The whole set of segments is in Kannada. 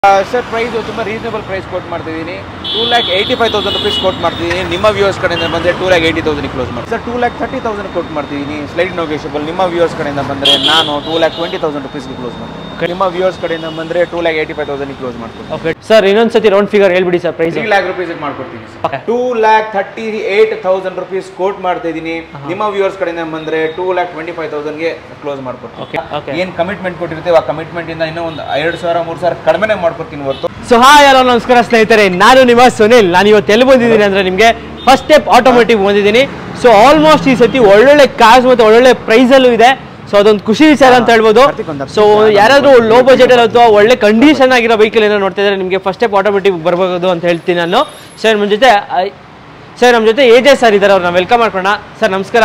ಸರ್ ಪ್ರೈಸ್ ತುಂಬ ರೀಸನಬಲ್ ಪ್ರೈಸ್ ಕೋಟ್ ಮಾಡ್ತಿದ್ದೀನಿ two lakh eighty five thousand rupees quote ಮಾಡ್ತಿದ್ದೀನಿ ನಿಮ್ಮ ವ್ಯೂವರ್ಸ್ ಕಡೆಯಿಂದ ಬಂದರೆ two lakh eighty thousand close ಮಾಡಿ sir two lakh thirty thousand quote ಮಾಡ್ತಿದ್ದೀನಿ ಸ್ಲೈಡ್ ನೋಗೇಶಬಲ್ ನಿಮ್ಮ ವ್ಯೂವರ್ಸ್ ಕಡೆಯಿಂದ ಬಂದರೆ ನಾನು ಟೂ ಲ್ಯಾಕ್ ಟ್ವೆಂಟಿ ತೌಸಂಡ್ ರುಪೀಸ್ಗೆ ಕ್ಲೋಸ್ ಮಾಡ್ತೀನಿ ನಿಮ್ಮ ವ್ಯೂವರ್ಸ್ ಕಡೆಯಿಂದ ಬಂದರೆ two lakh eighty five thousand close ಮಾಡ್ತೀನಿ ಓಕೆ ಸರ್ ಇನ್ನೊಂದ್ಸತಿ ರೌಂಡ್ ಫಿಗರ್ ಹೇಳ್ಬಿಡಿ sir price three lakh rupees ಮಾಡ್ಕೊಡ್ತೀನಿ Okay. Two lakh thirty eight thousand rupees quote ಮಾಡ್ತಾ ಇದ್ದೀನಿ ನಿಮ್ಮ ವ್ಯೂವರ್ಸ್ ಕಡೆಯಿಂದ ಬಂದರೆ ಟೂ ಲ್ಯಾಕ್ ಟ್ವೆಂಟಿ ಫೈವ್ ತೌಸಂಡ್ಗೆ ಕ್ಲೋಸ್ ಮಾಡ್ಕೊಡ್ತೀನಿ ಓಕೆ ಓಕೆ ಏನು ಕಮಿಟ್ಮೆಂಟ್ ಕೊಟ್ಟಿರ್ತೀವಿ ಆ ಕಮಿಟ್ಮೆಂಟ್ ಇಂದ ಇನ್ನೂ ಒಂದು ಎರಡು ಸಾವಿರ ಮೂರು ಸಾವಿರ ಕಡಿಮೆನೇ ಮಾಡ್ಕೊಡ್ತೀನಿ ಹೊರತು ಸೊ ಹಾಯ್ ಹಲೋ ನಮಸ್ಕಾರ ಸ್ನೇಹಿತರೆ ನಾನು ನಿಮ್ಮ ಸುನಿಲ್ ನಾನು ಇವತ್ತು ಎಲ್ಲಿ ಬಂದಿದ್ದೀನಿ ಅಂದರೆ ನಿಮಗೆ ಫಸ್ಟ್ ಸ್ಟೆಪ್ ಆಟೋಮೆಟಿಕ್ ಬಂದಿದ್ದೀನಿ ಸೊ ಆಲ್ಮೋಸ್ಟ್ ಈ ಸತಿ ಒಳ್ಳೊಳ್ಳೆ ಕಾರ್ಸ್ ಮತ್ತು ಒಳ್ಳೊಳ್ಳೆ ಪ್ರೈಸಲ್ಲೂ ಇದೆ ಸೊ ಅದೊಂದು ಖುಷಿ ವಿಚಾರ ಅಂತ ಹೇಳ್ಬೋದು ಕಾರ್ತಿಕ್ ಒಂದು ಸೊ ಯಾರಾದರೂ ಲೋ ಬಜೆಟ್ ಅಥವಾ ಒಳ್ಳೆ ಕಂಡೀಷನ್ ಆಗಿರೋ ವೆಹಿಕಲ್ ಏನೋ ನೋಡ್ತಾ ಇದ್ದಾರೆ ನಿಮಗೆ ಫಸ್ಟ್ ಸ್ಟೆಪ್ ಆಟೋಮೆಟಿಕ್ ಬರ್ಬೋದು ಅಂತ ಹೇಳ್ತೀನಿ ನಾನು ಸರ್ ನಮ್ಮ ಜೊತೆ ಸರ್ ನಮ್ಮ ಜೊತೆ ಎ ಜೆ ಸರ್ ಇದ್ದಾರೆ ಅವ್ರನ್ನ ವೆಲ್ಕಮ್ ಮಾಡ್ಕೊಳ್ಳೋಣ ಸರ್ ನಮಸ್ಕಾರ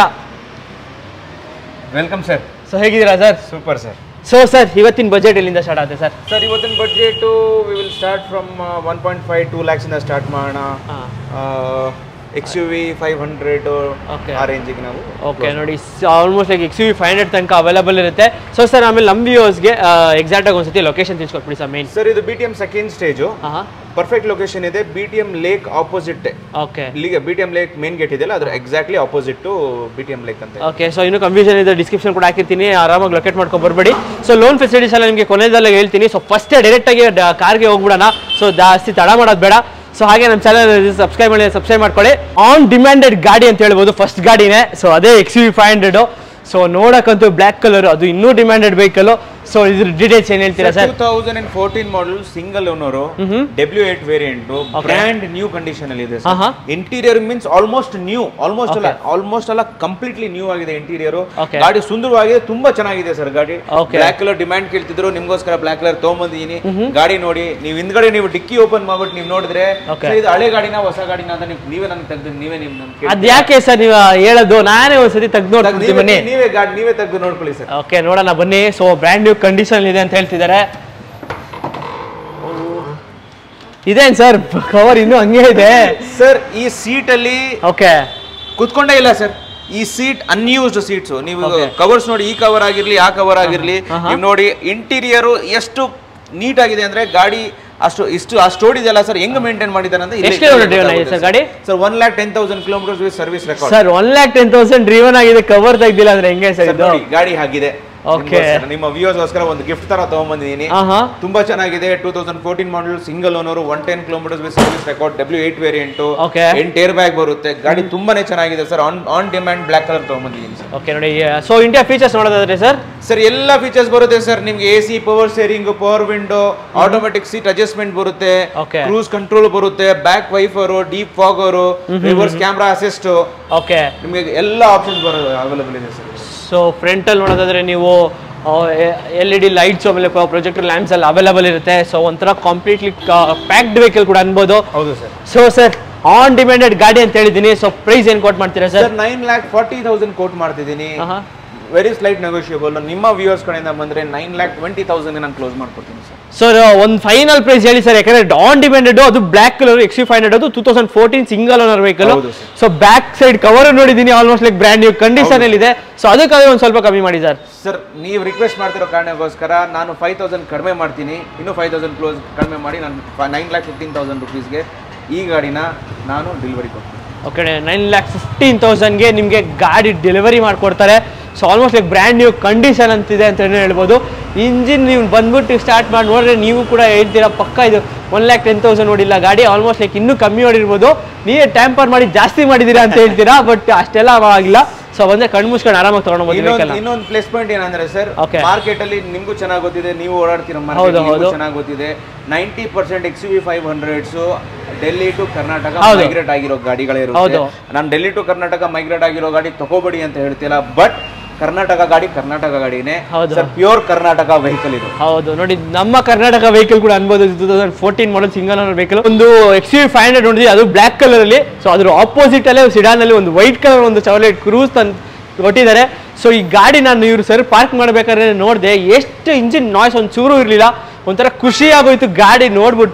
ವೆಲ್ಕಮ್ ಸರ್ ಸೊ ಹೇಗಿದ್ದೀರಾ sir super sir so sir ಇವತ್ತಿನ ಬಜೆಟ್ ಎಲ್ಲಿಂದ ಸ್ಟಾರ್ಟ್ ಆಗುತ್ತೆ ಸರ್ ಸರ್ ಇವತ್ತಿನ budget we will start from one point five two ಲ್ಯಾಕ್ಸಿಂದ ಸ್ಟಾರ್ಟ್ ಮಾಡೋಣ X U V five hundred Okay. ಆ ರೇಂಜಿಗೆ ನಾವು ಓಕೆ ನೋಡಿ almost like X U five hundred ತನಕ ಅವೈಲೇಬಲ್ ಇರುತ್ತೆ ಸೊ ಸರ್ ಆಮೇಲೆ ನಮ್ಮ ವ್ಯೂವರ್ಸ್ಗೆ ಎಕ್ಸಾಕ್ಟ್ ಆಗಿ ಒಂದ್ಸತಿ ಲೊಕೇಶನ್ ತಿಳಿಸ್ಕೊಟ್ಬಿಡಿ ಸರ್ ಮೇನ್ ಸರ್ ಇದು B T M second stage ಹಾಂ ಪರ್ಫೆಕ್ಟ್ ಲೊಕೇಶನ್ ಇದೆ B T M lake opposite okay ಇಲ್ಲಿಗೆ B T M lake main gate ಇದೆಯಲ್ಲ ಅದ್ರ exactly opposite B T M lake ಅಂತ ಓಕೆ ಸೊ ಇನ್ನೂ ಕನ್ಫ್ಯೂಷನ್ ಇದೆ ಡಿಸ್ಕ್ರಿಪ್ಷನ್ ಕೂಡ ಹಾಕಿರ್ತೀನಿ ಆರಾಮಾಗಿ ಲೊಕೇಟ್ ಮಾಡ್ಕೊಂಡು ಬರಬೇಡಿ ಸೊ ಲೋನ್ ಫೆಸಿಲಿಟೀಸ್ ಎಲ್ಲ ನಿಮಗೆ ಕೊನೆಯದಲ್ಲ ಹೇಳ್ತೀನಿ ಸೊ ಫಸ್ಟ್ ಡೈರೆಕ್ಟಾಗಿ ಕಾರ್ಗೆ ಹೋಗ್ಬಿಡೋಣ ಸೊ ಜಾಸ್ತಿ ತಡ ಮಾಡೋದು ಬೇಡ ಸೊ ಹಾಗೆ ನಮ್ಮ ಚಾನಲ್ ಸಬ್ಸ್ಕ್ರೈಬ್ ಮಾಡಿ ಸಬ್ಸ್ಕ್ರೈಬ್ ಮಾಡ್ಕೊಳ್ಳಿ ಆನ್ ಡಿಮ್ಯಾಂಡೆಡ್ ಗಾಡಿ ಅಂತ ಹೇಳ್ಬೋದು ಫಸ್ಟ್ ಗಾಡಿನೇ ಸೊ ಅದೇ X U five hundred so ನೋಡಕ್ಕಂತೂ ಬ್ಲ್ಯಾಕ್ ಕಲರ್ ಅದು ಇನ್ನೂ ಡಿಮ್ಯಾಂಡೆಡ್ ವೆಹಿಕಲ್ ಸೊ ಇದ್ರ ಡೀಟೇಲ್ಸ್ ಏನು ಹೇಳ್ತೀರಾ sir two thousand and fourteen model single owner W eight variant brand new condition ಅಲ್ಲಿ ಇದೆ ಹಾ, ಹಾ. Interior means almost new almost ಅಲ್ಲ ಆಲ್ಮೋಸ್ಟ್ ಅಲ್ಲ ಕಂಪ್ಲೀಟ್ಲಿ ನ್ಯೂ ಆಗಿದೆ ಇಂಟೀರಿಯರ್ Okay. ಗಾಡಿ ಸುಂದರವಾಗಿದೆ ತುಂಬಾ ಚೆನ್ನಾಗಿದೆ ಸರ್ ಗಾಡಿ Okay. ಬ್ಲಾಕ್ ಕಲರ್ ಡಿಮ್ಯಾಂಡ್ ಕೇಳ್ತಿದ್ರು ನಿಮ್ಗೋಸ್ಕರ ಬ್ಲಾಕ್ ಕಲರ್ ತಗೊಂಬಂದಿದ್ದೀನಿ ಗಾಡಿ ನೋಡಿ ನೀವು ಹಿಂದ್ಗಡೆ ನೀವು ಡಿಕ್ಕಿ ಓಪನ್ ಮಾಡ್ಬಿಟ್ಟು ನೀವು ನೋಡಿದ್ರೆ Okay. ಸರ್, ಇದು ಹಳೆ ಗಾಡಿನ ಹೊಸ ಗಾಡಿನ ಅಂತ ನೀವು ನೀವೇ ನನಗೆ ತೆಗ್ದು ನೀವೇ ನಿಮ್ ನಮ್ಗೆ ಕೇಳಿ- ಅದ್ ಯಾಕೆ ಸರ್ ನೀವು ಹೇಳೋದು ನಾನೇ ಒಂದ್ಸತಿ ತೆಗ್ದು ತೆಗ್ದು ನೋಡ್ತೀನಿ ನೀವೇ- ಬನ್ನಿ ನೀವೇ ಗಾಡಿ ನೀವೇ ತೆಗ್ದು ನೋಡ್ಕೊಳ್ಳಿ ಸರ್ ಓಕೆ ನೋಡೋಣ ಬನ್ನಿ ಸೊ ಬ್ರ್ಯಾಂಡ್ ನ್ಯೂ ಕಂಡೀಷನ್ ಇದೆ ಅಂತ ಹೇಳ್ತಿದ್ದಾರೆ ಇದೇನ್ ಸರ್ ಕವರ್ ಇನ್ನೂ ಹಂಗೆ ಇದೆ ಸರ್ ಈ ಸೀಟ್ ಅಲ್ಲಿ ಓಕೆ ಕುತ್ಕೊಂಡೇ ಇಲ್ಲ ಸರ್ ಈ ಸೀಟ್ ಅನ್ಯೂಸ್ಡ್ ಸೀಟ್ಸ್ ನೀವು Okay. ಕವರ್ಸ್ ನೋಡಿ ಈ ಕವರ್ ಆಗಿರ್ಲಿ ಆ ಕವರ್ ಆಗಿರ್ಲಿ ಹಾ, ಹಾ. ನೀವು ನೋಡಿ ಇಂಟೀರಿಯರ್ ಎಷ್ಟು ನೀಟ್ ಆಗಿದೆ ಅಂದ್ರೆ ಗಾಡಿ ಅಷ್ಟು ಇಷ್ಟು ಅಷ್ಟು ಓಡಿದೆಯಲ್ಲ ಸರ್ ಹೆಂಗ್ ಮೇಂಟೈನ್ ಮಾಡಿದಾರೆ ಅಂತ ಎಷ್ಟು kilometer driven ಆಗಿದೆ sir ಗಾಡಿ? Sir one lakh ten thousand kilometres with service record sir one lakh ten thousand driven ಆಗಿದೆ ಕವರ್ ತೆಗ್ದಿಲ್ಲ ಅಂದ್ರೆ ಹೆಂಗೆ ಸರ್ ಇದು ಗಾಡಿ ಹಾಗಿದೆ Okay. ನಿಮ್ಗೋಸ್ಕರ, ನಿಮ್ಮ ವ್ಯೂವರ್ಸ್ಗೋಸ್ಕರ ಒಂದು ಗಿಫ್ಟ್ ತರ ತಗೊಂಡ್ಬಂದಿದ್ದೀನಿ ಹಾ ಹಾ ತುಂಬಾ ಚೆನ್ನಾಗಿದೆ two thousand fourteen model single owner one ten kilometres with service record W eight variant Okay. ಎಂಟ್ ಏರ್ ಬ್ಯಾಗ್ ಬರುತ್ತೆ ಗಾಡಿ ತುಂಬಾನೇ ಚೆನ್ನಾಗಿದೆ sir on on demand black colour ತಗೊಂಡ್ಬಂದಿದ್ದೀನಿ ಸರ್ ಓಕೆ ನೋಡಿ ಸೊ ಇಂಡಿಯಾ ಫೀಚರ್ಸ್ ನೋಡೋದಾದ್ರೆ ಸರ್ ಸರ್ ಎಲ್ಲ ಫೀಚರ್ಸ್ ಬರುತ್ತೆ ಸರ್ ನಿಮ್ಗೆ A C power steering power window automatic seat adjustment ಬರುತ್ತೆ Okay. ಕ್ರೂಸ್ ಕಂಟ್ರೋಲ್ ಬರುತ್ತೆ back wiper defogger reverse camera assist okay ನಿಮಗೆ ಎಲ್ಲ ಆಪ್ಷನ್ಸ್ ಬರೋ ಅವೈಲೇಬಲ್ ಇದೆ ಸರ್ ಸೊ ಫ್ರಂಟಲ್ಲಿ ನೋಡೋದಾದ್ರೆ ನೀವು ಎಲ್ ಇ ಡಿ ಲೈಟ್ಸ್ ಆಮೇಲೆ ಪ್ರೊಜೆಕ್ಟರ್ ಲ್ಯಾಂಪ್ಸ್ ಎಲ್ಲ ಅವೈಲೇಬಲ್ ಇರುತ್ತೆ ಸೊ ಒಂಥರ ಕಂಪ್ಲೀಟ್ಲಿ ಪ್ಯಾಕ್ಡ್ ವೆಹಿಕಲ್ ಕೂಡ ಅನ್ಬೋದು ಹೌದು sir so sir on demanded ಗಾಡಿ ಅಂತ ಹೇಳಿದ್ದೀನಿ ಸೊ ಪ್ರೈಸ್ ಏನು ಕೊಟ್ಟು ಮಾಡ್ತೀರಾ sir sir nine lakh forty thousand quote ಮಾಡ್ತಿದ್ದೀನಿ ಆಹಾ. ವೆರಿ ಸ್ಲೈಟ್ ನೆಗೋಷಿಯಬಲ್ ನಿಮ್ಮ ವ್ಯೂವರ್ಸ್ ಕಡೆಯಿಂದ ಬಂದ್ರೆ ನೈನ್ ಲ್ಯಾಕ್ ಟ್ವೆಂಟಿ ತೌಸಂಡ್ ನಾನು ಕ್ಲೋಸ್ ಮಾಡ್ಕೊಡ್ತೀನಿ ಸರ್ ಸರ್ ಒಂದು ಫೈನಲ್ ಪ್ರೈಸ್ ಹೇಳಿ ಸರ್ ಯಾಕಂದ್ರೆ ಆನ್ ಡಿಮ್ಯಾಂಡೆಡ್ ಅದು black colour X five hundred ಅದು two thousand fourteen single owner vehicle ಹೌದು sir. So back side cover ನೋಡಿದ್ದೀನಿ almost like brand new condition ಅಲ್ಲಿ ಇದೆ ಸೊ ಅದಕ್ಕಾಗಿ ಒಂದು ಸ್ವಲ್ಪ ಕಮ್ಮಿ ಮಾಡಿ ಸರ್ ಸರ್ ನೀವು ರಿಕ್ವೆಸ್ಟ್ ಮಾಡ್ತಿರೋ ಕಾರಣಕ್ಕೋಸ್ಕರ ನಾನು ಫೈವ್ ತೌಸಂಡ್ ಕಡಿಮೆ ಮಾಡ್ತೀನಿ ಇನ್ನೂ ಫೈವ್ ತೌಸಂಡ್ ಕ್ಲೋಸ್ ಕಡಿಮೆ ಮಾಡಿ ನಾನು ನೈನ್ ಲ್ಯಾಕ್ ಫಿಫ್ಟೀನ್ ತೌಸಂಡ್ ರುಪೀಸ್ಗೆ ಈ ಗಾಡಿನ ನಾನು ಡೆಲಿವರಿ ಕೊಡ್ತೀನಿ ಓಕೆ ನೈನ್ ಲ್ಯಾಕ್ ಫಿಫ್ಟೀನ್ ತೌಸಂಡ್ಗೆ ನಿಮಗೆ ಗಾಡಿ ಡೆಲಿವರಿ ಮಾಡಿಕೊಡ್ತಾರೆ so almost like brand new condition ಅಂತಿದೆ ಅಂತ ಹೇಳ್ಬೋದು ಇಂಜಿನ್ ನೀವು ಬಂದ್ಬಿಟ್ಟು ಸ್ಟಾರ್ಟ್ ಮಾಡಿ ನೋಡಿದ್ರೆ ನೀವು ಕೂಡ ಹೇಳ್ತೀರಾ ಪಕ್ಕ ಇದು ಒನ್ ಲ್ಯಾಕ್ ಟೆನ್ ತೌಸಂಡ್ ನೋಡಿಲ್ಲ ಗಾಡಿ ಆಲ್ಮೋಸ್ಟ್ ಲೈಕ್ ಇನ್ನೂ ಕಮ್ಮಿ ಮಾಡಿರ್ಬೋದು ನೀವೇ ಟ್ಯಾಂಪರ್ ಮಾಡಿ ಜಾಸ್ತಿ ಮಾಡಿದ್ದೀರಾ ಅಂತ ಹೇಳ್ತೀರಾ ಬಟ್ ಅಷ್ಟೆಲ್ಲ ಆಗಿಲ್ಲ ಸೊ ಬಂದ್ರೆ ಕಣ್ಣು ಮುಚ್ಕೊಂಡು ಆರಾಮಾಗಿ ತೊಗೊಂಡು ಇನ್ನೊಂದು ವೆಹಿಕಲ್ ಇನ್ನೊಂದು ಪ್ಲೇಸ್ ಪಾಯಿಂಟ್ ಏನಂದ್ರೆ ಸರ್ Okay. ಮಾರ್ಕೆಟ್ ಅಲ್ಲಿ ನಿಮ್ಗೂ ಚೆನ್ನಾಗಿ ಗೊತ್ತಿದೆ ನೀವು ಓಡಾಡ್ತಿರೋ ಹೌದು, ಮಾರ್ಕೆಟ್ ಹೌದು. ಚೆನ್ನಾಗಿ ಗೊತ್ತಿದೆ ninety percent X V five hundreds Delhi to Karnataka ಹೌದು. ಮೈಗ್ರೇಟ್ ಆಗಿರೋ ಗಾಡಿಗಳೇ ಹೌದು. ಇರುತ್ತೆ ನಾನು ಡೆಲ್ಲಿ ಟು ಕರ್ನಾಟಕ ಮೈಗ್ರೇಟ್ ಆಗಿರೋ ಗಾಡಿ ತಗೋಬೇಡಿ ಅಂತ ಹೇಳ್ತಿಲ್ಲ ಬಟ್ ಕರ್ನಾಟಕ ಗಾಡಿ ಕರ್ನಾಟಕ ಗಾಡಿನೇ ಹೌದು. ಸರ್ ಪ್ಯೂರ್ ಕರ್ನಾಟಕ ವೆಹಿಕಲ್ ಇದು ಹೌದು ನೋಡಿ ನಮ್ಮ ಕರ್ನಾಟಕ ವೆಹಿಕಲ್ ಕೂಡ ಅನ್ಬೋದು two thousand fourteen model single owner vehicle ಒಂದು ಎಕ್ಸ್ ಯು ಫೈವ್ ಹಂಡ್ರೆಡ್ ನೋಡಿದ್ವಿ ಅದು ಬ್ಲ್ಯಾಕ್ ಕಲರ್ ಅಲ್ಲಿ ಸೊ ಅದ್ರ ಆಪೋಸಿಟ್ ಅಲ್ಲೇ ಸಿಡಾನ್ ಅಲ್ಲಿ ಒಂದು ವೈಟ್ ಕಲರ್ ಒಂದು ಚಾಕ್ಲೇಟ್ ಕ್ರೂಸ್ ತನ್ ಕೊಟ್ಟಿದ್ದಾರೆ ಸೊ ಈ ಗಾಡಿ ನಾನು ಇವ್ರು ಸರ್ ಪಾರ್ಕ್ ಮಾಡ್ಬೇಕಾದ್ರೆ ನೋಡಿದೆ ಎಷ್ಟು ಇಂಜಿನ್ ನಾಯ್ಸ್ ಒಂದು ಚೂರು ಇರಲಿಲ್ಲ ಒಂಥರ ಖುಷಿ ಆಗೋಯ್ತು ಗಾಡಿ ನೋಡ್ಬಿಟ್ಟು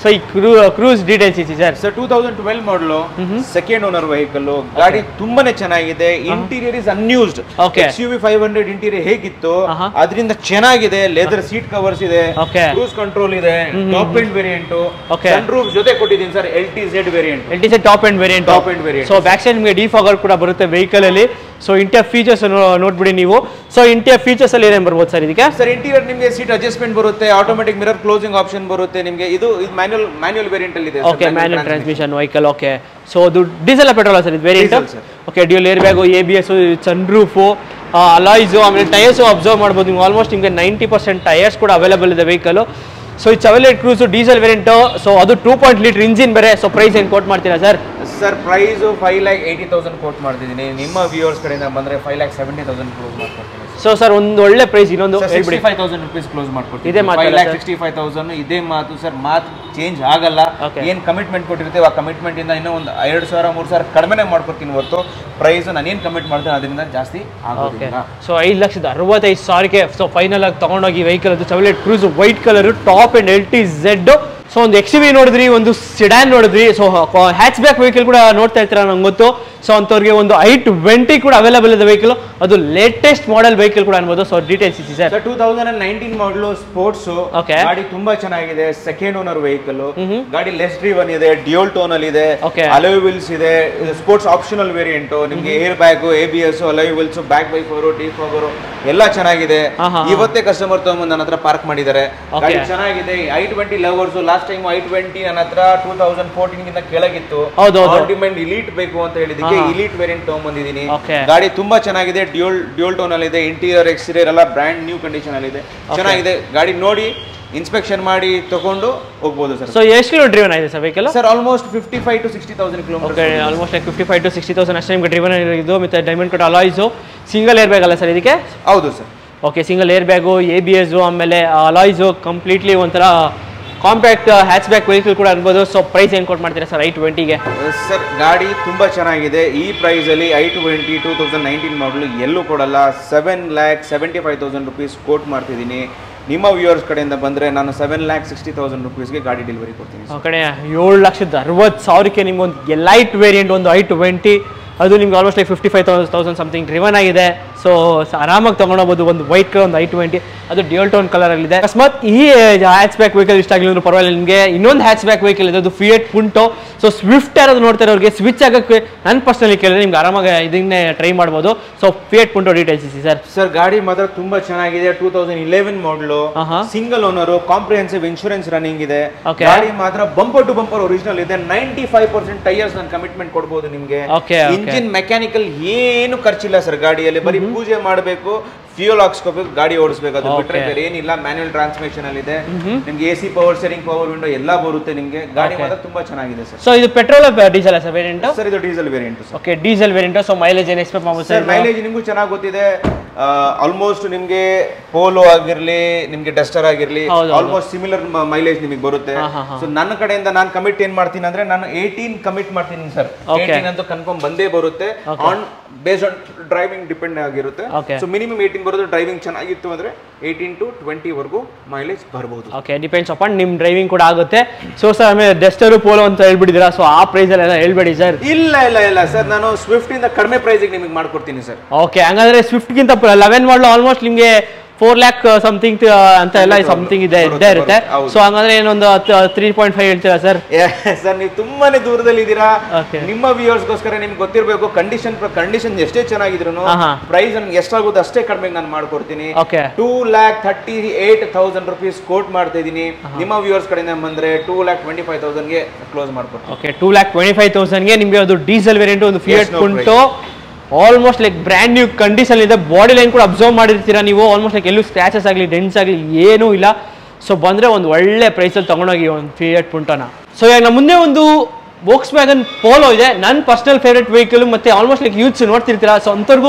ಸೊ ಈ ಕ್ರೂ Cruze details EC sir sir two thousand twelve model second owner vehicle ಗಾಡಿ ತುಂಬಾನೇ ಚೆನ್ನಾಗಿದೆ interior is unused Okay. X U V five hundred interior ಹೇಗಿತ್ತು ಆಹಾ. ಅದರಿಂದ ಚೆನ್ನಾಗಿದೆ ಲೆದರ್ ಸೀಟ್ ಕವರ್ಸ್ ಇದೆ Okay. ಕ್ರೂಸ್ ಕಂಟ್ರೋಲ್ ಇದೆ top end variant Okay. Sun roof ಜೊತೆ ಕೊಟ್ಟಿದ್ದೀನಿ sir L T Z variant L T C top end variant Top end variant. So back side ನಿಮಗೆ ಡಿಫಾಗರ್ ಕೂಡ ಬರುತ್ತೆ ವೆಹಿಕಲ್ ಅಲ್ಲಿ ಸೊ ಇಂಟಿಯ ಫೀಚರ್ಸ್ ನೋಡ್ಬಿಡಿ ನೀವು ಸೊ ಇಂಟಿಯ ಫೀಚರ್ಸ್ ಅಲ್ಲಿ ಏನೇನು ಬರ್ಬೋದು ಸರ್ ಇದಕ್ಕೆ ಸರ್ ಇಂಟೀರಿಯರ್ ನಿಮಗೆ ಸೀಟ್ ಅಡ್ಜಸ್ಟ್ಮೆಂಟ್ ಬರುತ್ತೆ ಆಟೋಮೆಟಿಕ್ ಮಿರರ್ ಕ್ಲೋಸಿಂಗ್ ಆಪ್ಷನ್ ಬರುತ್ತೆ ನಿಮಗೆ ಇದು ಇದು ಮ್ಯಾನ್ಯುಯಲ್ ಮ್ಯಾನ್ಯುಯಲ್ ವೇರಿಯಂಟ್ ಅಲ್ಲಿ ಇದೆ sir, okay manual manual transmission. Transmission vehicle okay so ಅದು ಡೀಸೆಲ್ ಪೆಟ್ರೋಲ್ ಸರ್ ಇದು variant Diesel, sir. Okay dual air bag A B S sun roof alloys ಆಮೇಲೆ ಟೈರ್ಸು ಅಬ್ಸರ್ವ್ ಮಾಡ್ಬೋದು ನೀವು ಆಲ್ಮೋಸ್ಟ್ ನಿಮಗೆ ನೈಂಟಿ ಪರ್ಸೆಂಟ್ ಟೈರ್ಸ್ ಕೂಡ ಅವೈಲೇಬಲ್ ಇದೆ ವೆಹಿಕಲ್ ಸೊ ಈ Chevrolet Cruze diesel variant so ಅದು ಟೂ ಪಾಯಿಂಟ್ ಲೀಟರ್ ಇಂಜಿನ್ ಬೇರೆ ಸೊ ಪ್ರೈಸ್ ಏನು ಕೋಟ್ ಮಾಡ್ತೀರಾ sir sir price five lakh eighty thousand quote ಮಾಡ್ತಿದ್ದೀನಿ ನಿಮ್ಮ ವ್ಯೂವರ್ಸ್ ಕಡೆಯಿಂದ ಬಂದ್ರೆ five lakh seventy thousand close ಮಾಡ್ಕೊಡ್ತೀನಿ ಸೊ ಸರ್ ಒಂದು ಒಳ್ಳೆ ಪ್ರೈಸ್ ಇನ್ನೊಂದು ಸಿಕ್ಸ್ಟಿ ಹೇಳ್ಬಿಡಿ ಫೈವ್ ತೌಸಂಡ್ ರುಪೀಸ್ ಕ್ಲೋಸ್ ಮಾಡ್ಕೊಡ್ತೀನಿ ಇದೇ ಮಾತಲ್ಲ five lakh sir? Sixty five thousand ಇದೇ ಮಾತು ಸರ್ ಮಾತು ಚೇಂಜ್ ಆಗಲ್ಲ Okay. ಏನ್ ಕಮಿಟ್ಮೆಂಟ್ ಕೊಟ್ಟಿರ್ತೀವಿ ಆ ಕಮಿಟ್ಮೆಂಟ್ ಇಂದ ಇನ್ನೂ ಒಂದು ಎರಡು ಸಾವಿರ ಮೂರು ಸಾವಿರ ಕಡಿಮೆನೇ ಮಾಡ್ಕೊಡ್ತೀನಿ ಹೊರತು ಪ್ರೈಸ್ ನಾನು ಏನು ಕಮಿಟ್ ಮಾಡ್ತೀನಿ ಅದರಿಂದ ಜಾಸ್ತಿ ಓಕೆ ಆಗೋದಿಲ್ಲ ಸೊ ಐದು ಲಕ್ಷದ ಅರವತ್ತೈದು ಸಾವಿರಕ್ಕೆ ಸೊ ಫೈನಲ್ ಆಗಿ ತಗೊಂಡೋಗಿ ವೆಹಿಕಲ್ ಅದು Chevrolet Cruze white colour top end L T Z so ಒಂದು ಎಕ್ಸ್ ವಿ ನೋಡಿದ್ರಿ ಒಂದು ಸಿಡಾನ್ ನೋಡಿದ್ರಿ ಸೊ ಹ್ಯಾಚ್ ಬ್ಯಾಕ್ ವೆಹಿಕಲ್ ಕೂಡ ನೋಡ್ತಾ ಇರ್ತೀರಾ ನಂಗೆ ಗೊತ್ತು ಸೊ ಅಂಥವ್ರಿಗೆ ಒಂದು ಐ ಟ್ವೆಂಟಿ ಕೂಡ ಅವೈಲೇಬಲ್ ಇದೆ ವೆಹಿಕಲ್ ಅದು ಲೇಟೆಸ್ಟ್ ಮಾಡೆಲ್ ವೆಹಿಕಲ್ ಕೂಡ ಅನ್ಬೋದು so details EC sir sir two thousand and nineteen model sports Okay. ಗಾಡಿ ತುಂಬಾ ಚೆನ್ನಾಗಿದೆ ಸೆಕೆಂಡ್ ಓನರ್ ವೆಹಿಕಲ್ ಮ್ಹೂ. ಗಾಡಿ ಲೆಸ್ ಡ್ರಿವನ್ ಇದೆ ಡ್ಯೂಲ್ ಟೋನ್ ಅಲ್ಲಿ ಇದೆ Okay. ಅಲೋಯ್ ವಿಲ್ಸ್ ಇದೆ ಸ್ಪೋರ್ಟ್ಸ್ ಆಪ್ಷನಲ್ ವೇರಿಯಂಟ್ ನಿಮ್ಗೆ air bag A B S alloy wheels back wiper T four ಎಲ್ಲ ಚೆನ್ನಾಗಿದೆ ಹಾ, ಹಾ, ಹಾ. ಇವತ್ತೇ ಕಸ್ಟಮರ್ ತಗೊಂಬಂದು ನನ್ನ ಹತ್ರ ಪಾರ್ಕ್ ಮಾಡಿದ್ದಾರೆ Okay. ಗಾಡಿ ಚೆನ್ನಾಗಿದೆ i twenty lovers last time i twenty ನನ್ನ ಹತ್ರ ಟೂ ತೌಸಂಡ್ ಫೋರ್ಟೀನ್ ಗಿಂತ ಕೆಳಗಿತ್ತು ಹೌದು, ಹೌದು. ಡಿಮ್ಯಾಂಡ್ ಇಲೀಟ್ ಬೇಕು ಅಂತ ಹೇಳಿದಕ್ಕೆ ಹಾ, ಹಾ. ಇಲೀಟ್ ವೇರಿಯಂಟ್ ತಗೊಂಬಂದಿದ್ದೀನಿ Okay. ಗಾಡಿ ತುಂಬಾ ಚೆನ್ನಾಗಿದೆ ಡ್ಯೂಲ್ ಡ್ಯೂಲ್ ಟೋನ್ ಅಲ್ಲಿ ಇದೆ ಇಂಟೀರಿಯರ್ ಎಕ್ಸ್ಟೀರಿಯರ್ ಎಲ್ಲ ಬ್ರ್ಯಾಂಡ್ ನ್ಯೂ ಕಂಡೀಷನ್ ಅಲ್ಲಿ ಇದೆ ಚೆನ್ನಾಗಿದೆ ಗಾಡಿ ನೋಡಿ ಇನ್ಸ್ಪೆಕ್ಷನ್ ಮಾಡಿ ತಗೊಂಡು ಹೋಗ್ಬೋದು ಸರ್ ಸೊ ಎಷ್ಟು ಕಿಲೋ ಡ್ರಿವನ್ ಆಗಿದೆ sir vehicle sir almost fifty five to sixty thousand okay kilometre almost like fifty five to sixty thousand ಅಷ್ಟೇ ನಿಮಗೆ ಡ್ರಿವನ್ ಇದು ಮತ್ತು diamond cut alloys single air bag ಅಲ್ಲ ಸರ್ ಇದಕ್ಕೆ ಹೌದು sir okay single air bag A B S ಆಮೇಲೆ ಅಲಾಯ್ಸು ಕಂಪ್ಲೀಟ್ಲಿ ಒಂಥರ ಕಾಂಪ್ಯಾಕ್ಟ್ ಹ್ಯಾಚ್ ಬ್ಯಾಕ್ ವೆಹಿಕಲ್ ಕೂಡ ಅನ್ಬೋದು ಸೊ ಪ್ರೈಸ್ ಏನು ಕೊಟ್ಟು ಮಾಡ್ತೀರಾ ಸರ್ ಐ ಟ್ವೆಂಟಿಗೆ ಸರ್ ಗಾಡಿ ತುಂಬಾ ಚೆನ್ನಾಗಿದೆ ಈ ಪ್ರೈಸ್ ಅಲ್ಲಿ i twenty two thousand nineteen model ಎಲ್ಲೂ ಕೊಡಲ್ಲ seven lakh seventy five thousand rupees quote ಮಾಡ್ತಿದ್ದೀನಿ ನಿಮ್ಮ ವ್ಯೂವರ್ಸ್ ಕಡೆಯಿಂದ ಬಂದ್ರೆ ನಾನು ಸೆವೆನ್ ಲ್ಯಾಕ್ ಸಿಕ್ಸ್ಟಿ ತೌಸಂಡ್ ರುಪೀಸ್ಗೆ ಗಾಡಿ ಡೆಲಿವರಿ ಕೊಡ್ತೀನಿ ಆ ಕಡೆ ಏಳು ಲಕ್ಷದ ಅರವತ್ತು ಸಾವಿರಕ್ಕೆ ನಿಮ್ಗೊಂದು ಎಲೈಟ್ ವೇರಿಯಂಟ್ ಒಂದು ಐ ಟ್ವೆಂಟಿ ಅದು ನಿಮ್ಗೆ almost like fifty five thousand thousand something driven ಆಗಿದೆ ಸೊ ಆರಾಮಾಗಿ ತೊಗೊಂಡೋಗ್ಬೋದು ಒಂದು ವೈಟ್ ಕಲರ್ ಒಂದು ಐ ಟ್ವೆಂಟಿ ಅದು ಡ್ಯೂಲ್ ಟೋನ್ ಕಲರಲ್ಲಿದೆ ಅಕಸ್ಮಾತ್ ಈ ಹ್ಯಾಚ್ ಬ್ಯಾಕ್ ವೆಹಿಕಲ್ ಇಷ್ಟ ಆಗಲಿಲ್ಲ ಪರವಾಗಿಲ್ಲ ನಿಮಗೆ ಇನ್ನೊಂದು ಹ್ಯಾಚ್ ಬ್ಯಾಕ್ ವೆಹಿಕಲ್ ಇದೆ ಅದು ಫಿಯೇಟ್ ಪುಂಟೋ ಸೊ ಸ್ವಿಫ್ಟ್ ಯಾರಾದ್ರು ನೋಡ್ತಾರೆ ಅವ್ರಿಗೆ ಸ್ವಿಚ್ ಆಗೋಕ್ಕೆ ನನ್ನ ಪರ್ಸನಲಿ ಕೇಳಿದ್ರೆ ನಿಮ್ಗೆ ಆರಾಮಾಗಿ ಇದನ್ನೇ ಟ್ರೈ ಮಾಡ್ಬೋದು so Fiat Punto details EC sir sir ಗಾಡಿ ಮಾತ್ರ ತುಂಬಾ ಚೆನ್ನಾಗಿದೆ ಟೂ ತೌಸಂಡ್ ಇಲೆವೆನ್ ಮಾಡಲು ಆಹಾ. Single owner comprehensive insurance running ಇದೆ Okay. ಗಾಡಿ ಮಾತ್ರ ಬಂಪರ್ ಟು ಬಂಪರ್ ಒರಿಜಿನಲ್ ಇದೆ ನೈಂಟಿ ಫೈವ್ ಪರ್ಸೆಂಟ್ ಟೈರ್ಸ್ ನಾನು ಕಮಿಟ್ಮೆಂಟ್ ಕೊಡ್ಬೋದು ನಿಮ್ಗೆ Okay, okay. ಇಂಜಿನ್ ಮೆಕ್ಯಾನಿಕಲ್ ಏನು ಖರ್ಚಿಲ್ಲ ಸರ್ ಗಾಡಿಯಲ್ಲಿ ಬರೀ ಪೂಜೆ ಮಾಡಬೇಕು ಫ್ಯೂಲ್ ಹಾಕ್ಸ್ಕೋಬೇಕು ಗಾಡಿ ಓಡಿಸ್ಬೇಕು ಅದು ಬಿಟ್ರೆ Okay. ಬೇರೆ ಏನಿಲ್ಲ ಮ್ಯಾನ್ಯುಯಲ್ ಟ್ರಾನ್ಸ್ಮಿಷನ್ ಅಲ್ಲಿ ಇದೆ ನಿಮ್ಗೆ A C power steering power window ಎಲ್ಲ ಬರುತ್ತೆ ನಿಮ್ಗೆ ಗಾಡಿ Okay. ಮಾತ್ರ ತುಂಬಾ ಚೆನ್ನಾಗಿದೆ ಸರ್ ಸೊ ಇದು petrol diesel sir variant sir ಇದು diesel variant sir okay diesel variant so mileage ಏನು ಎಕ್ಸ್ಪೆಕ್ಟ್ ಮಾಡ್ಬೋದು ಸರ್ ಸರ್ ಮೈಲೇಜ್ ನಿಮಗೂ ಚೆನ್ನಾಗಿ ಗೊತ್ತಿದೆ ಆಲ್ಮೋಸ್ಟ್ ನಿಮ್ಗೆ ಪೋಲೋ ಆಗಿರ್ಲಿ ನಿಮ್ಗೆ ಡಸ್ಟರ್ ಆಗಿರ್ಲಿ ಹೌದು, ಹೌದು. ಆಲ್ಮೋಸ್ಟ್ ಸಿಮಿಲರ್ ಮೈಲೇಜ್ ನಿಮಗೆ ಬರುತ್ತೆ ಹಾ, ಹಾ, ಹಾ. ಸೊ ನನ್ನ ಕಡೆಯಿಂದ ನಾನು ಕಮಿಟ್ ಏನ್ ಮಾಡ್ತೀನಿ ಅಂದ್ರೆ ನಾನು ಏಯ್ಟೀನ್ ಕಮಿಟ್ ಮಾಡ್ತೀನಿ ಸರ್ Okay. ಏಯ್ಟೀನ್ ಅಂತೂ ಕನ್ಫರ್ಮ್ ಬಂದೇ ಬರುತ್ತೆ Okay. On based on driving depend ಆಗಿರುತ್ತೆ Okay. ಸೊ ಮಿನಿಮಮ್ ಏಯ್ಟೀನ್ ಬರೋದು ಡ್ರೈವಿಂಗ್ ಚೆನ್ನಾಗಿತ್ತು ಅಂದ್ರೆ ಏಯ್ಟೀನ್ ಟು ಟ್ವೆಂಟಿ ವರೆಗೂ ಮೈಲೇಜ್ ಬರ್ಬೋದು ಓಕೆ ಡಿಪೆಂಡ್ಸ್ ಅಪಾನ್ ನಿಮ್ಮ ಡ್ರೈವಿಂಗ್ ಕೂಡ ಆಗುತ್ತೆ ಸೊ ಸರ್ ಆಮೇಲೆ ಡೆಸ್ಟರು ಪೋಲೋ ಅಂತ ಹೇಳ್ಬಿಟ್ಟಿದ್ದೀರಾ ಸೊ ಆ ಪ್ರೈಸಲ್ಲೆಲ್ಲ ಹೇಳ್ಬೇಡಿ ಸರ್ ಇಲ್ಲ ಇಲ್ಲ ಇಲ್ಲ ಸರ್ ನಾನು ಸ್ವಿಫ್ಟ್ ಇಂದ ಕಡಿಮೆ ಪ್ರೈಸಿಗೆ ನಿಮಗೆ ಮಾಡ್ಕೊಡ್ತೀನಿ ಸರ್ ಓಕೆ ಹಂಗಂದ್ರೆ ಸ್ವಿಫ್ಟ್ಗಿಂತ ಲೆವೆನ್ ಮಾಡಲು ಆಲ್ಮೋಸ್ಟ್ ನಿಮಗೆ ಫೋರ್ ಲ್ಯಾಕ್ ಸಮಥಿಂಗ್ ಅಂತ ಎಲ್ಲ ಖಂಡಿತ ಸಮಥಿಂಗ್ ಇದೆ ಬರುತ್ತೆ, ಇದ್ದೇ ಇರುತ್ತೆ ಬರುತ್ತೆ, ಹೌದು. ಸೊ ಹಂಗಂದ್ರೆ ಏನೊಂದು ತ್ರೀ ಪಾಯಿಂಟ್ ಫೈವ್ ಹೇಳ್ತೀರಾ ಸರ್ ಸರ್ ನೀವು ತುಂಬಾನೇ ದೂರದಲ್ಲಿ ಇದ್ದೀರಾ Okay. ನಿಮ್ಮ ವ್ಯೂವರ್ಸ್ಗೋಸ್ಕರ ನಿಮ್ಗೆ ಗೊತ್ತಿರಬೇಕು ಕಂಡೀಷನ್ ಕಂಡೀಷನ್ ಎಷ್ಟೇ ಚೆನ್ನಾಗಿದ್ರು ಆಹಾ. ಪ್ರೈಸ್ ನನ್ಗೆ ಎಷ್ಟಾಗುತ್ತೆ ಅಷ್ಟೇ ಕಡಿಮೆ ನಾನು ಮಾಡ್ಕೊಡ್ತೀನಿ okay two lakh thirty eight thousand rupees quote ಮಾಡ್ತಾ ಇದ್ದೀನಿ ನಿಮ್ಮ ವ್ಯೂವರ್ಸ್ ಕಡೆಯಿಂದ ಬಂದ್ರೆ ಟೂ ಲ್ಯಾಕ್ ಟ್ವೆಂಟಿ ಫೈವ್ ತೌಸಂಡ್ಗೆ ಕ್ಲೋಸ್ ಮಾಡ್ಕೊಡ್ತೀನಿ okay two lakh twenty five ತೌಸಂಡ್ಗೆ ನಿಮಗೆ ಅದು ಡೀಸೆಲ್ ವೇರಿಯಂಟ್ ಒಂದು ಫಿಯಟ್ no ಉಂಟು almost like brand new condition ಇದೆ ಬಾಡಿ ಲೈನ್ ಕೂಡ ಅಬ್ಸರ್ವ್ ಮಾಡಿರ್ತೀರಾ ನೀವು ಆಲ್ಮೋಸ್ಟ್ ಲೈಕ್ ಎಲ್ಲೂ ಸ್ಕ್ರಾಚಸ್ ಆಗಲಿ ಡೆನ್ಸ್ ಆಗಲಿ ಏನೂ ಇಲ್ಲ ಸೊ ಬಂದರೆ ಒಂದು ಒಳ್ಳೆ ಪ್ರೈಸಲ್ಲಿ ತೊಗೊಂಡೋಗಿ ಒಂದು ಫಿಯಟ್ ಪುಂಟನ ಸೊ ಇವಾಗ ನಮ್ಮ ಮುಂದೆ ಒಂದು ವೋಕ್ಸ್ ವ್ಯಾಗನ್ ಪೋಲೋ ಇದೆ ನನ್ನ ಪರ್ಸನಲ್ ಫೇವ್ರೆಟ್ ವೆಹಿಕಲ್ ಮತ್ತೆ ಆಲ್ಮೋಸ್ಟ್ ಲೈಕ್ ಯೂತ್ಸ್ ನೋಡ್ತಿರ್ತೀರಾ ಸೊ ಅಂಥವ್ರಿಗೂ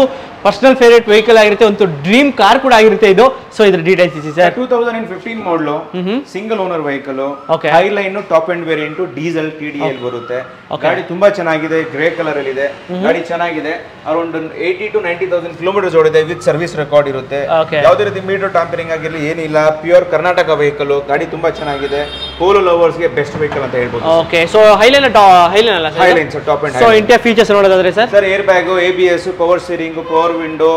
ಪರ್ಸನಲ್ ಫೇವ್ರೇಟ್ ವೆಹಿಕಲ್ ಆಗಿರುತ್ತೆ ಒಂದು ಡ್ರೀಮ್ ಕಾರ್ ಕೂಡ ಆಗಿರುತ್ತೆ ಇದು ಸೊ ಇದ್ರ ಡೀಟೇಲ್ಸ್ ಇದೆ sir two thousand and fifteen model hmm single owner vehicle Okay. Highline top end variant diesel T D L ಬರುತ್ತೆ Okay. ಗಾಡಿ ತುಂಬಾ ಚೆನ್ನಾಗಿದೆ ಗ್ರೇ ಕಲರ್ ಅಲ್ಲಿ ಇದೆ ಗಾಡಿ ಚೆನ್ನಾಗಿದೆ around eighty to ninety thousand kilometres ಓಡಿದೆ ವಿತ್ ಸರ್ವಿಸ್ ರೆಕಾರ್ಡ್ ಇರುತ್ತೆ Okay. ಯಾವುದೇ ರೀತಿ ಮೀಟರ್ ಟ್ಯಾಂಪರಿಂಗ್ ಆಗಿರಲಿ ಏನಿಲ್ಲ ಪ್ಯೂರ್ ಕರ್ನಾಟಕ ವೆಹಿಕಲ್ ಗಾಡಿ ತುಂಬಾ ಚೆನ್ನಾಗಿದೆ ಪೋಲೋ ಲವರ್ಸ್ಗೆ ಬೆಸ್ಟ್ ವೆಹಿಕಲ್ ಅಂತ ಹೇಳ್ಬೋದು ಓಕೆ ಸೊ ಹೈಲೈನ್ ಹೈಲೈನ್ ಅಲ್ಲ sir Highline sir top end so interior features ನೋಡೋದಾದ್ರೆ sir sir air bag A B S power steering power window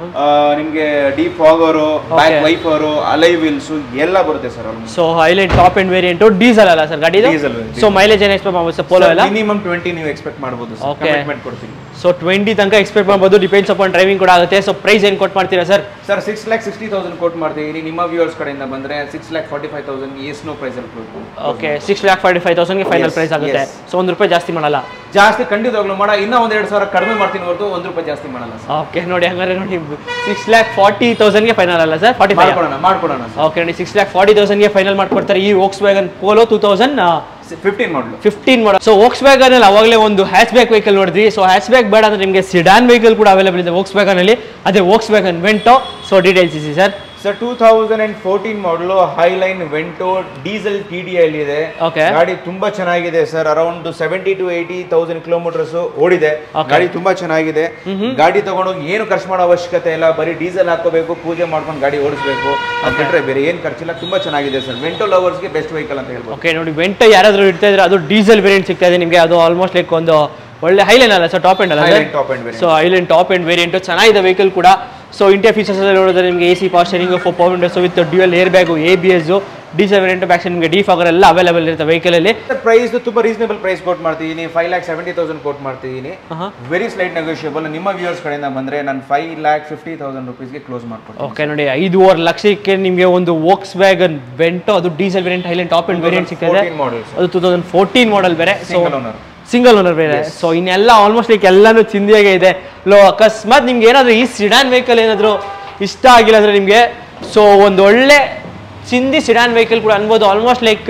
ನಿಮ್ಗೆ defogger back Okay. Wiper alloy wheels ಎಲ್ಲ ಬರುತ್ತೆ sir almost so Highline top end variant diesel ಅಲ್ಲ ಸರ್ ಗಾಡಿ Diesel, ಸೊ ಮೈಲೇಜ್ ಏನು ಎಕ್ಸ್ಪೆಕ್ಟ್ ಮಾಡ್ಬೋದು ಸರ್ ಪೋಲೋ ಎಲ್ಲ ಮಿನಿಮಮ್ ಟ್ವೆಂಟಿ ನೀವು ಎಕ್ಸ್ಪೆಕ್ಟ್ ಮಾಡಬಹುದು Okay. ಕಮಿಟ್ಮೆಂಟ್ ಕೊಡ್ತೀನಿ ಸೊ ಟ್ವೆಂಟಿ ತನಕ ಎಕ್ಸ್ಪೆಕ್ಟ್ ಮಾಡ್ಬೋದು ಡಿಪೆಂಡ್ಸ್ ಅಪಾನ್ ಡ್ರೈವಿಂಗ್ ಕೂಡ ಆಗುತ್ತೆ ಸೊ ಪ್ರೈಸ್ ಏನು ಕೊಟ್ಟು ಮಾಡ್ತೀರಾ sir sir six lakh sixty thousand quote ಮಾಡ್ತೀವಿ ನಿಮ್ಮ ವ್ಯೂವರ್ಸ್ ಕಡೆಯಿಂದ ಬಂದ್ರೆ six lakh forty five thousand ಎಸ್ನೋ ಪ್ರೈಸ್ ಅಲ್ಲಿ ಕೊಡ್ಬೋದು okay six lakh forty five ತೌಸಂಡ್ಗೆ ಫೈನಲ್ Yes, ಪ್ರೈಸ್ ಆಗುತ್ತೆ yes. ಸೊ ಒಂದು ರೂಪಾಯಿ ಜಾಸ್ತಿ ಮಾಡಲ್ಲ ಜಾಸ್ತಿ ಖಂಡಿತವಾಗ್ಲೂ ಮಾಡ ಇನ್ನೂ ಒಂದ್ ಎರಡು ಸಾವಿರ ಕಡಿಮೆ ಮಾಡ್ತೀನಿ ಹೊರತು ಒಂದ್ ರೂಪಾಯಿ ಜಾಸ್ತಿ ಮಾಡಲ್ಲ ಸರ್ ಓಕೆ ನೋಡಿ ಹಂಗಾದ್ರೆ ನೋಡಿ ಸಿಕ್ಸ್ ಲ್ಯಾಕ್ ಫಾರ್ಟಿ ತೌಸಂಡ್ಗೆ ಫೈನಲ್ ಅಲ್ಲ ಸರ್ ಫಾರ್ಟಿ ಫೈವ್ ಮಾಡ್ಕೊಡೋಣ ಮಾಡ್ಕೊಡೋಣ ಓಕೆ ನೋಡಿ ಸಿಕ್ಸ್ ಲ್ಯಾಕ್ ಫಾರ್ಟಿ ತೌಸಂಡ್ಗೆ ಫೈನಲ್ ಮಾಡ್ಕೊಡ್ತಾರೆ ಈ Volkswagen Polo two thousand sir fifteen model fifteen model so Volkswagen ಅಲ್ಲಿ ಅವಾಗಲೇ ಒಂದು ಹ್ಯಾಚ್ ಬ್ಯಾಕ್ ವೆಹಿಕಲ್ ನೋಡಿದ್ವಿ ಸೊ ಹ್ಯಾಚ್ ಬ್ಯಾಕ್ ಬೇಡ ಅಂದ್ರೆ ನಿಮಗೆ ಸಿಡಾನ್ ವೆಹಿಕಲ್ ಕೂಡ ಅವೈಲೇಬಲ್ ಇದೆ ವೋಕ್ಸ್ ವ್ಯಾಗನ್ ಅಲ್ಲಿ ಅದೇ Volkswagen Vento so details ಇದೆ sir sir two thousand and fourteen model Highline Vento diesel T D ಅಲ್ಲಿ ಇದೆ Okay. ಗಾಡಿ ತುಂಬಾ ಚೆನ್ನಾಗಿದೆ sir around seventy to eighty thousand kilometres ಓಡಿದೆ Okay. ಗಾಡಿ ತುಂಬಾ ಚೆನ್ನಾಗಿದೆ ಗಾಡಿ ತಗೊಂಡೋಗಿ ಏನು ಖರ್ಚು ಮಾಡೋ ಅವಶ್ಯಕತೆ ಇಲ್ಲ ಬರೀ ಡೀಸೆಲ್ ಹಾಕೋಬೇಕು ಪೂಜೆ ಮಾಡ್ಕೊಂಡು ಗಾಡಿ ಓಡಿಸ್ಬೇಕು ಅದು ಬಿಟ್ರೆ ಬೇರೆ ಏನು ಖರ್ಚಿಲ್ಲ ತುಂಬಾ ಚೆನ್ನಾಗಿದೆ ಸರ್ ವೆಂಟೋ ಲವರ್ಸ್ಗೆ ಬೆಸ್ಟ್ ವೆಹಿಕಲ್ ಅಂತ ಹೇಳ್ಬೋದು ಓಕೆ ನೋಡಿ ವೆಂಟೋ ಯಾರಾದರೂ ಇಡ್ತಾ ಇದ್ರೆ ಅದು ಡೀಸೆಲ್ ವೇರಿಯಂಟ್ ಸಿಗ್ತಾ ಇದೆ ನಿಮಗೆ ಅದು ಆಲ್ಮೋಸ್ಟ್ ಲೈಕ್ ಒಂದು ಒಳ್ಳೆ ಹೈಲೈನ್ ಅಲ್ಲ ಸರ್ ಟಾಪ್ ಎಂಡ್ ಅಲ್ಲ Highline top end variant. So Highline top end variant ಚೆನ್ನಾಗಿದೆ ವೆಹಿಕಲ್ ಕೂಡ ಸೊ ಇಂಟಿಯಾ ಫೀಚರ್ಸ್ ಎಲ್ಲ ನೋಡಿದ್ರೆ ನಿಮಗೆ A C power steering four power windows with dual air bag A B S diesel variant back ನಿಮಗೆ ಡಿ ಫಾಗರ್ ಎಲ್ಲ ಅವೈಲೇಬಲ್ ಇರುತ್ತೆ ವೆಹಿಕಲ್ ಅಲ್ಲಿ ಪ್ರೈಸ್ ತುಂಬಾ ರೀಸನೇಬಲ್ ಪ್ರೈಸ್ ಕೋಟ್ ಮಾಡ್ತಿದ್ದೀನಿ five lakh seventy thousand quote ಮಾಡ್ತಿದ್ದೀನಿ ಆಹಾ. ವೆರಿ ಸ್ಲೈಟ್ ನೆಗೋಷಿಯಬಲ್ ನಿಮ್ಮ ವ್ಯೂವರ್ಸ್ ಕಡೆಯಿಂದ ಬಂದ್ರೆ ನಾನು ಫೈವ್ ಲ್ಯಾಕ್ ಫಿಫ್ಟಿ ತೌಸಂಡ್ ರುಪೀಸ್ಗೆ ಕ್ಲೋಸ್ ಮಾಡ್ಕೊಡ್ತೀನಿ ಓಕೆ ನೋಡಿ ಐದೂವರೆ ಲಕ್ಷಕ್ಕೆ ನಿಮಗೆ ಒಂದು ವೋಕ್ಸ್ ವ್ಯಾಗನ್ ವೆಂಟೋ ಅದು diesel variant Highline top end variant ಸಿಗ್ತದೆ 2014 model, sir. ಅದು ಟೂ ತೌಸಂಡ್ ಫೋರ್ಟೀನ್ ಮಾಡಲ್ ಬೇರೆ so single owner single owner ಬೇರೆ ಸೊ ಇನ್ನೆಲ್ಲ ಆಲ್ಮೋಸ್ಟ್ ಲೈಕ್ ಎಲ್ಲಾನು ಚಿಂದಿಯಾಗೆ ಇದೆ ಲೋ ಅಕಸ್ಮಾತ್ ನಿಮ್ಗೆ ಏನಾದರೂ ಈ ಸಿಡಾನ್ ವೆಹಿಕಲ್ ಏನಾದರೂ ಇಷ್ಟ ಆಗಿಲ್ಲ ಅಂದರೆ ನಿಮಗೆ ಸೊ ಒಂದು ಒಳ್ಳೆ ಚಿಂದಿ ಸಿಡಾನ್ ವೆಹಿಕಲ್ ಕೂಡ ಅನ್ಬೋದು ಆಲ್ಮೋಸ್ಟ್ ಲೈಕ್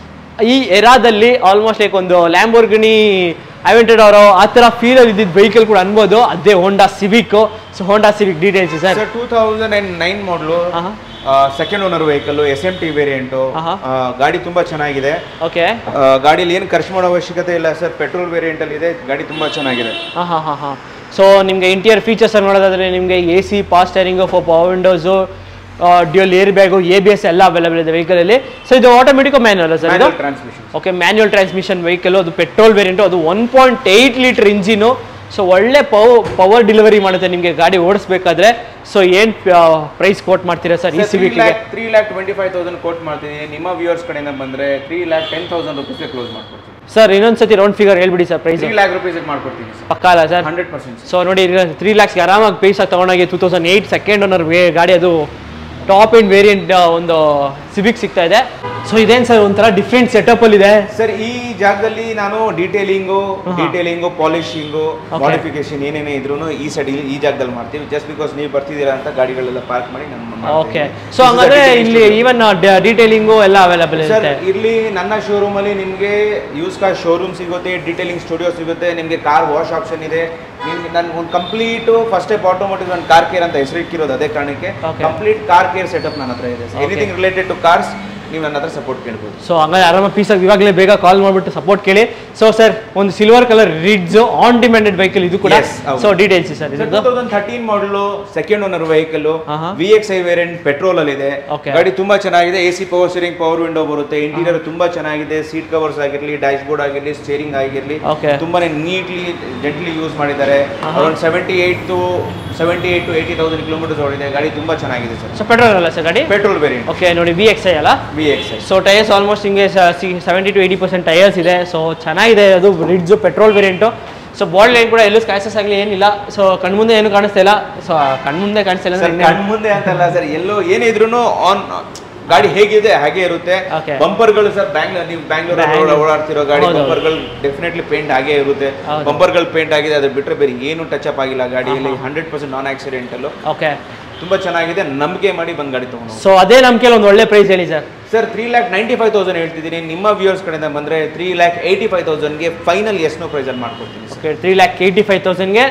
ಈ ಎರಾದಲ್ಲಿ ಆಲ್ಮೋಸ್ಟ್ ಲೈಕ್ ಒಂದು ಲ್ಯಾಂಬೋರ್ಗಿನಿ ಅವೆಂಟೆಡ್ ಅವರು ಆ ಥರ ಫೀಲಲ್ಲಿ ಇದ್ದಿದ್ದು ವೆಹಿಕಲ್ ಕೂಡ ಅನ್ಬೋದು ಅದೇ Honda Civic so Honda Civic details sir sir two thousand and nine model ಆಹಾ. Second owner vehicle S M T variant ಆಹಾ. ಗಾಡಿ ತುಂಬಾ ಚೆನ್ನಾಗಿದೆ ಓಕೆ ಆ, ಗಾಡಿಲಿ ಏನು ಖರ್ಚು ಮಾಡೋ ಅವಶ್ಯಕತೆ ಇಲ್ಲ ಸರ್ ಪೆಟ್ರೋಲ್ ವೇರಿಯಂಟ್ ಅಲ್ಲಿ ಇದೆ ಗಾಡಿ ತುಂಬಾ ಚೆನ್ನಾಗಿದೆ ಹಾಂ ಹಾಂ ಹಾಂ ಹಾಂ ಸೊ ನಿಮಗೆ ಇಂಟೀರಿಯರ್ ಫೀಚರ್ಸ್ ನೋಡೋದಾದ್ರೆ ನಿಮಗೆ A C power steering four power windows dual air bag A B S ಎಲ್ಲ ಅವೈಲೇಬಲ್ ಇದೆ ವೆಹಿಕಲಲ್ಲಿ ಸೊ ಇದು ಆಟೋಮೆಟಿಕ್ ಮ್ಯಾನ್ಯಲ್ ಸರ್ ಇದು transmission okay manual transmission vehicle ಅದು ಪೆಟ್ರೋಲ್ ವೇರಿಯಂಟು ಅದು one point eight litre engine so ಒಳ್ಳೆ ಪವ್ ಪವರ್ ಡೆಲಿವರಿ ಮಾಡುತ್ತೆ ನಿಮಗೆ ಗಾಡಿ ಓಡಿಸ್ಬೇಕಾದ್ರೆ ಸೊ ಏನು ಪ್ರೈಸ್ ಕೋಟ್ ಮಾಡ್ತೀರಾ ಸರ್ ಈ ತ್ರೀ ಸಿವಿಕ್ಗೆ lakh three lakh twenty five thousand quote ಮಾಡ್ತಿದ್ದೀನಿ ನಿಮ್ಮ ವ್ಯೂವರ್ಸ್ ಕಡೆಯಿಂದ ಬಂದ್ರೆ ತ್ರೀ ಲ್ಯಾಕ್ ಟೆನ್ ತೌಸಂಡ್ ರುಪೀಸ್ಗೆ ಕ್ಲೋಸ್ ಮಾಡ್ಕೊಡ್ತೀನಿ ಸರ್ ಇನ್ನೊಂದ್ಸತಿ ರೌಂಡ್ ಫಿಗರ್ ಹೇಳ್ಬಿಡಿ ಸರ್ ಪ್ರೈಸ್ ತ್ರೀ ಲ್ಯಾಕ್ ರುಪೀಸ್ಗೆ ಮಾಡ್ಕೊಡ್ತೀನಿ ಸರ್ ಪಕ್ಕಾ ಅಲ್ಲ ಸರ್ ಹಂಡ್ರೆಡ್ ಪರ್ಸೆಂಟ್ ಸೊ ನೋಡಿ ತ್ರೀ ಲ್ಯಾಕ್ಸ್ಗೆ ಆರಾಮಾಗಿ ಪೈಸಾ ತೊಗೊಂಡೋಗಿ two thousand eight second owner ಗಾಡಿ ಅದು ಟಾಪ್ ಎಂಡ್ ವೇರಿಯಂಟ್ ಒಂದು ಸಿವಿಕ್ ಸಿಗ್ತಾ ಇದೆ ಸೊ ಇದೇನು ಸರ್ ಒಂಥರ ಡಿಫ್ರೆಂಟ್ ಸೆಟಪ್ ಅಲ್ಲಿ ಇದೆ ಸರ್ ಈ ಜಾಗದಲ್ಲಿ ನಾನು detailing detailing polishing Okay. Modification ಏನೇನೇ ಇದ್ರು ಈ ಸೈಡ್ ಈ ಜಾಗದಲ್ಲಿ ಮಾಡ್ತೀವಿ ಜಸ್ಟ್ ಬಿಕಾಸ್ ನೀವು ಬರ್ತಿದ್ದೀರಾ ಅಂತ ಗಾಡಿಗಳೆಲ್ಲ ಪಾರ್ಕ್ ಮಾಡಿ ನಾನು ಮಾಡ್ತೀನಿ. Okay so This is a ಹಂಗಾದ್ರೆ detailing ಇಲ್ಲಿ studio. ಈವನ್ ಡೀಟೇಲಿಂಗು ಎಲ್ಲ ಅವೈಲೇಬಲ್ ಸರ್ ಇರುತ್ತೆ ಇಲ್ಲಿ ನನ್ನ ಶೋರೂಮ್ ಅಲ್ಲಿ ನಿಮಗೆ ಯೂಸ್ ಕಾರ್ ಶೋರೂಮ್ ಸಿಗುತ್ತೆ ಡೀಟೇಲಿಂಗ್ ಸ್ಟುಡಿಯೋ ಸಿಗುತ್ತೆ ನಿಮಗೆ ಕಾರ್ ವಾಶ್ ಆಪ್ಷನ್ ಇದೆ ನಿಮ್ಗೆ ನಾನು ಒಂದು ಕಂಪ್ಲೀಟ್ ಫಸ್ಟ್ ಟೈಪ್ ಆಟೋಮೋಟಿವ್ ಒಂದು ಕಾರ್ ಕೇರ್ ಅಂತ ಹೆಸರು ಇಕ್ಕಿರೋದು ಅದೇ ಕಾರಣಕ್ಕೆ Okay. Complete car care setup ನನ್ನ ಹತ್ರ ಇದೆ Okay. Anything related to cars ನೀವು ನನ್ನ ಹತ್ರ ಸಪೋರ್ಟ್ ಕೇಳ್ಬೋದು ಸೊ ಹಂಗಾದ್ರೆ ಆರಾಮಾಗಿ ಪೀಸಾಗಿ ಇವಾಗಲೇ ಬೇಗ ಕಾಲ್ ಮಾಡಿಬಿಟ್ಟು ಸಪೋರ್ಟ್ ಕೇಳಿ ಸೊ ಸರ್ ಒಂದು silver colour Ritz on demanded vehicle ಇದು ಕೂಡ Yes, ಹೌದು. ಸೊ ಡೀಟೇಲ್ಸ್ ಸರ್ ಟೂ ಇದು thousand thirteen model second owner vehicle ಆಹಾ. V X I variant petrol ಅಲ್ಲಿ ಇದೆ Okay. ಗಾಡಿ ತುಂಬಾ ಚೆನ್ನಾಗಿದೆ A C power steering power window ಬರುತ್ತೆ ಇಂಟೀರಿಯರ್ ತುಂಬಾ ಚೆನ್ನಾಗಿದೆ ಸೀಟ್ ಕವರ್ಸ್ ಆಗಿರಲಿ ಡ್ಯಾಶ್ ಬೋರ್ಡ್ ಆಗಿರಲಿ ಸ್ಟೇರಿಂಗ್ ಆಗಿರಲಿ Okay. ತುಂಬಾನೇ ನೀಟ್ಲಿ ಜೆಂಟ್ಲಿ ಯೂಸ್ ಮಾಡಿದ್ದಾರೆ ಆಹಾ. Around seventy eight to seventy eight to eighty thousand kilometres ಓಡಿದೆ ಗಾಡಿ ತುಂಬಾ ಚೆನ್ನಾಗಿದೆ ಸರ್ ಸೊ ಪೆಟ್ರೋಲ್ ಅಲ್ಲ ಸರ್ ಗಾಡಿ ಪೆಟ್ರೋಲ್ ವೇರಿಯಂಟ್ ಓಕೆ ನೋಡಿ ವಿ ಎಕ್ಸ್ ಐ ಅಲ್ಲ V X I so tyres almost ಹಿಂಗೆ seventy to eighty percent tyres ಇದೆ ಸೊ ಚೆನ್ನಾಗಿದೆ ಅದು Ritz petrol variant so body line ಕೂಡ ಎಲ್ಲೂ ಸ್ಕ್ರಾಚಸ್ ಆಗಲಿ ಏನಿಲ್ಲ ಸೊ ಕಣ್ಮುಂದೆ ಏನು ಕಾಣಿಸ್ತಾ ಇಲ್ಲ ಸೊ ಕಣ್ಮುಂದೆ ಕಾಣಿಸ್ತಾ ಇಲ್ಲ ಸರ್ ಅಂದ್ರೆ ಕಣ್ ಮುಂದೆ ಅಂತಲ್ಲ ಸರ್ ಎಲ್ಲೋ ಏನೇ ಇದ್ರು ಆನ್ ಗಾಡಿ ಹೇಗಿದೆ ಹಾಗೆ ಇರುತ್ತೆ Okay. ಬಂಪರ್ಗಳು ಸರ್ ಬ್ಯಾಂಗ್ಳೂರ್ ನೀವು ಬ್ಯಾಂಗ್ಳೂರ್ Bangalore. ಓಡಾಡ್ತಿರೋ ಗಾಡಿ ಹೌದು. ಬಂಪರ್ಗಳು ಡೆಫಿನೆಟ್ಲಿ ಪೇಂಟ್ ಆಗೇ ಇರುತ್ತೆ ಹೌದು. ಬಂಪರ್ಗಳು ಪೇಂಟ್ ಆಗಿದೆ ಅದು ಬಿಟ್ಟರೆ ಬೇರೆ ಏನು ಟಚ್ ಅಪ್ ಆಗಿಲ್ಲ ಗಾಡಿಯಲ್ಲಿ hundred percent non accidental okay ತುಂಬಾ ಚೆನ್ನಾಗಿದೆ ನಂಬಿಕೆ ಮಾಡಿ ಬಂದ್ ಗಾಡಿ ತಗೊಂಡು ಸೊ ಅದೇ ನಮ್ಮ ಒಂದು ಒಳ್ಳೆ ಪ್ರೈಸ್ ಹೇಳಿ sir sir three lakh ninety five thousand ಹೇಳ್ತಿದ್ದೀನಿ ನಿಮ್ಮ ವ್ಯೂವರ್ಸ್ ಕಡೆಯಿಂದ ಬಂದ್ರೆ ತ್ರೀ ಲ್ಯಾಕ್ ಏಯ್ಟಿ ಫೈವ್ ತೌಸಂಡ್ಗೆ ಫೈನಲ್ ಎಸ್ನೋ ಪ್ರೈಸಲ್ಲಿ ಮಾಡ್ಕೊಡ್ತೀನಿ okay three lakh eighty five ತೌಸಂಡ್ಗೆ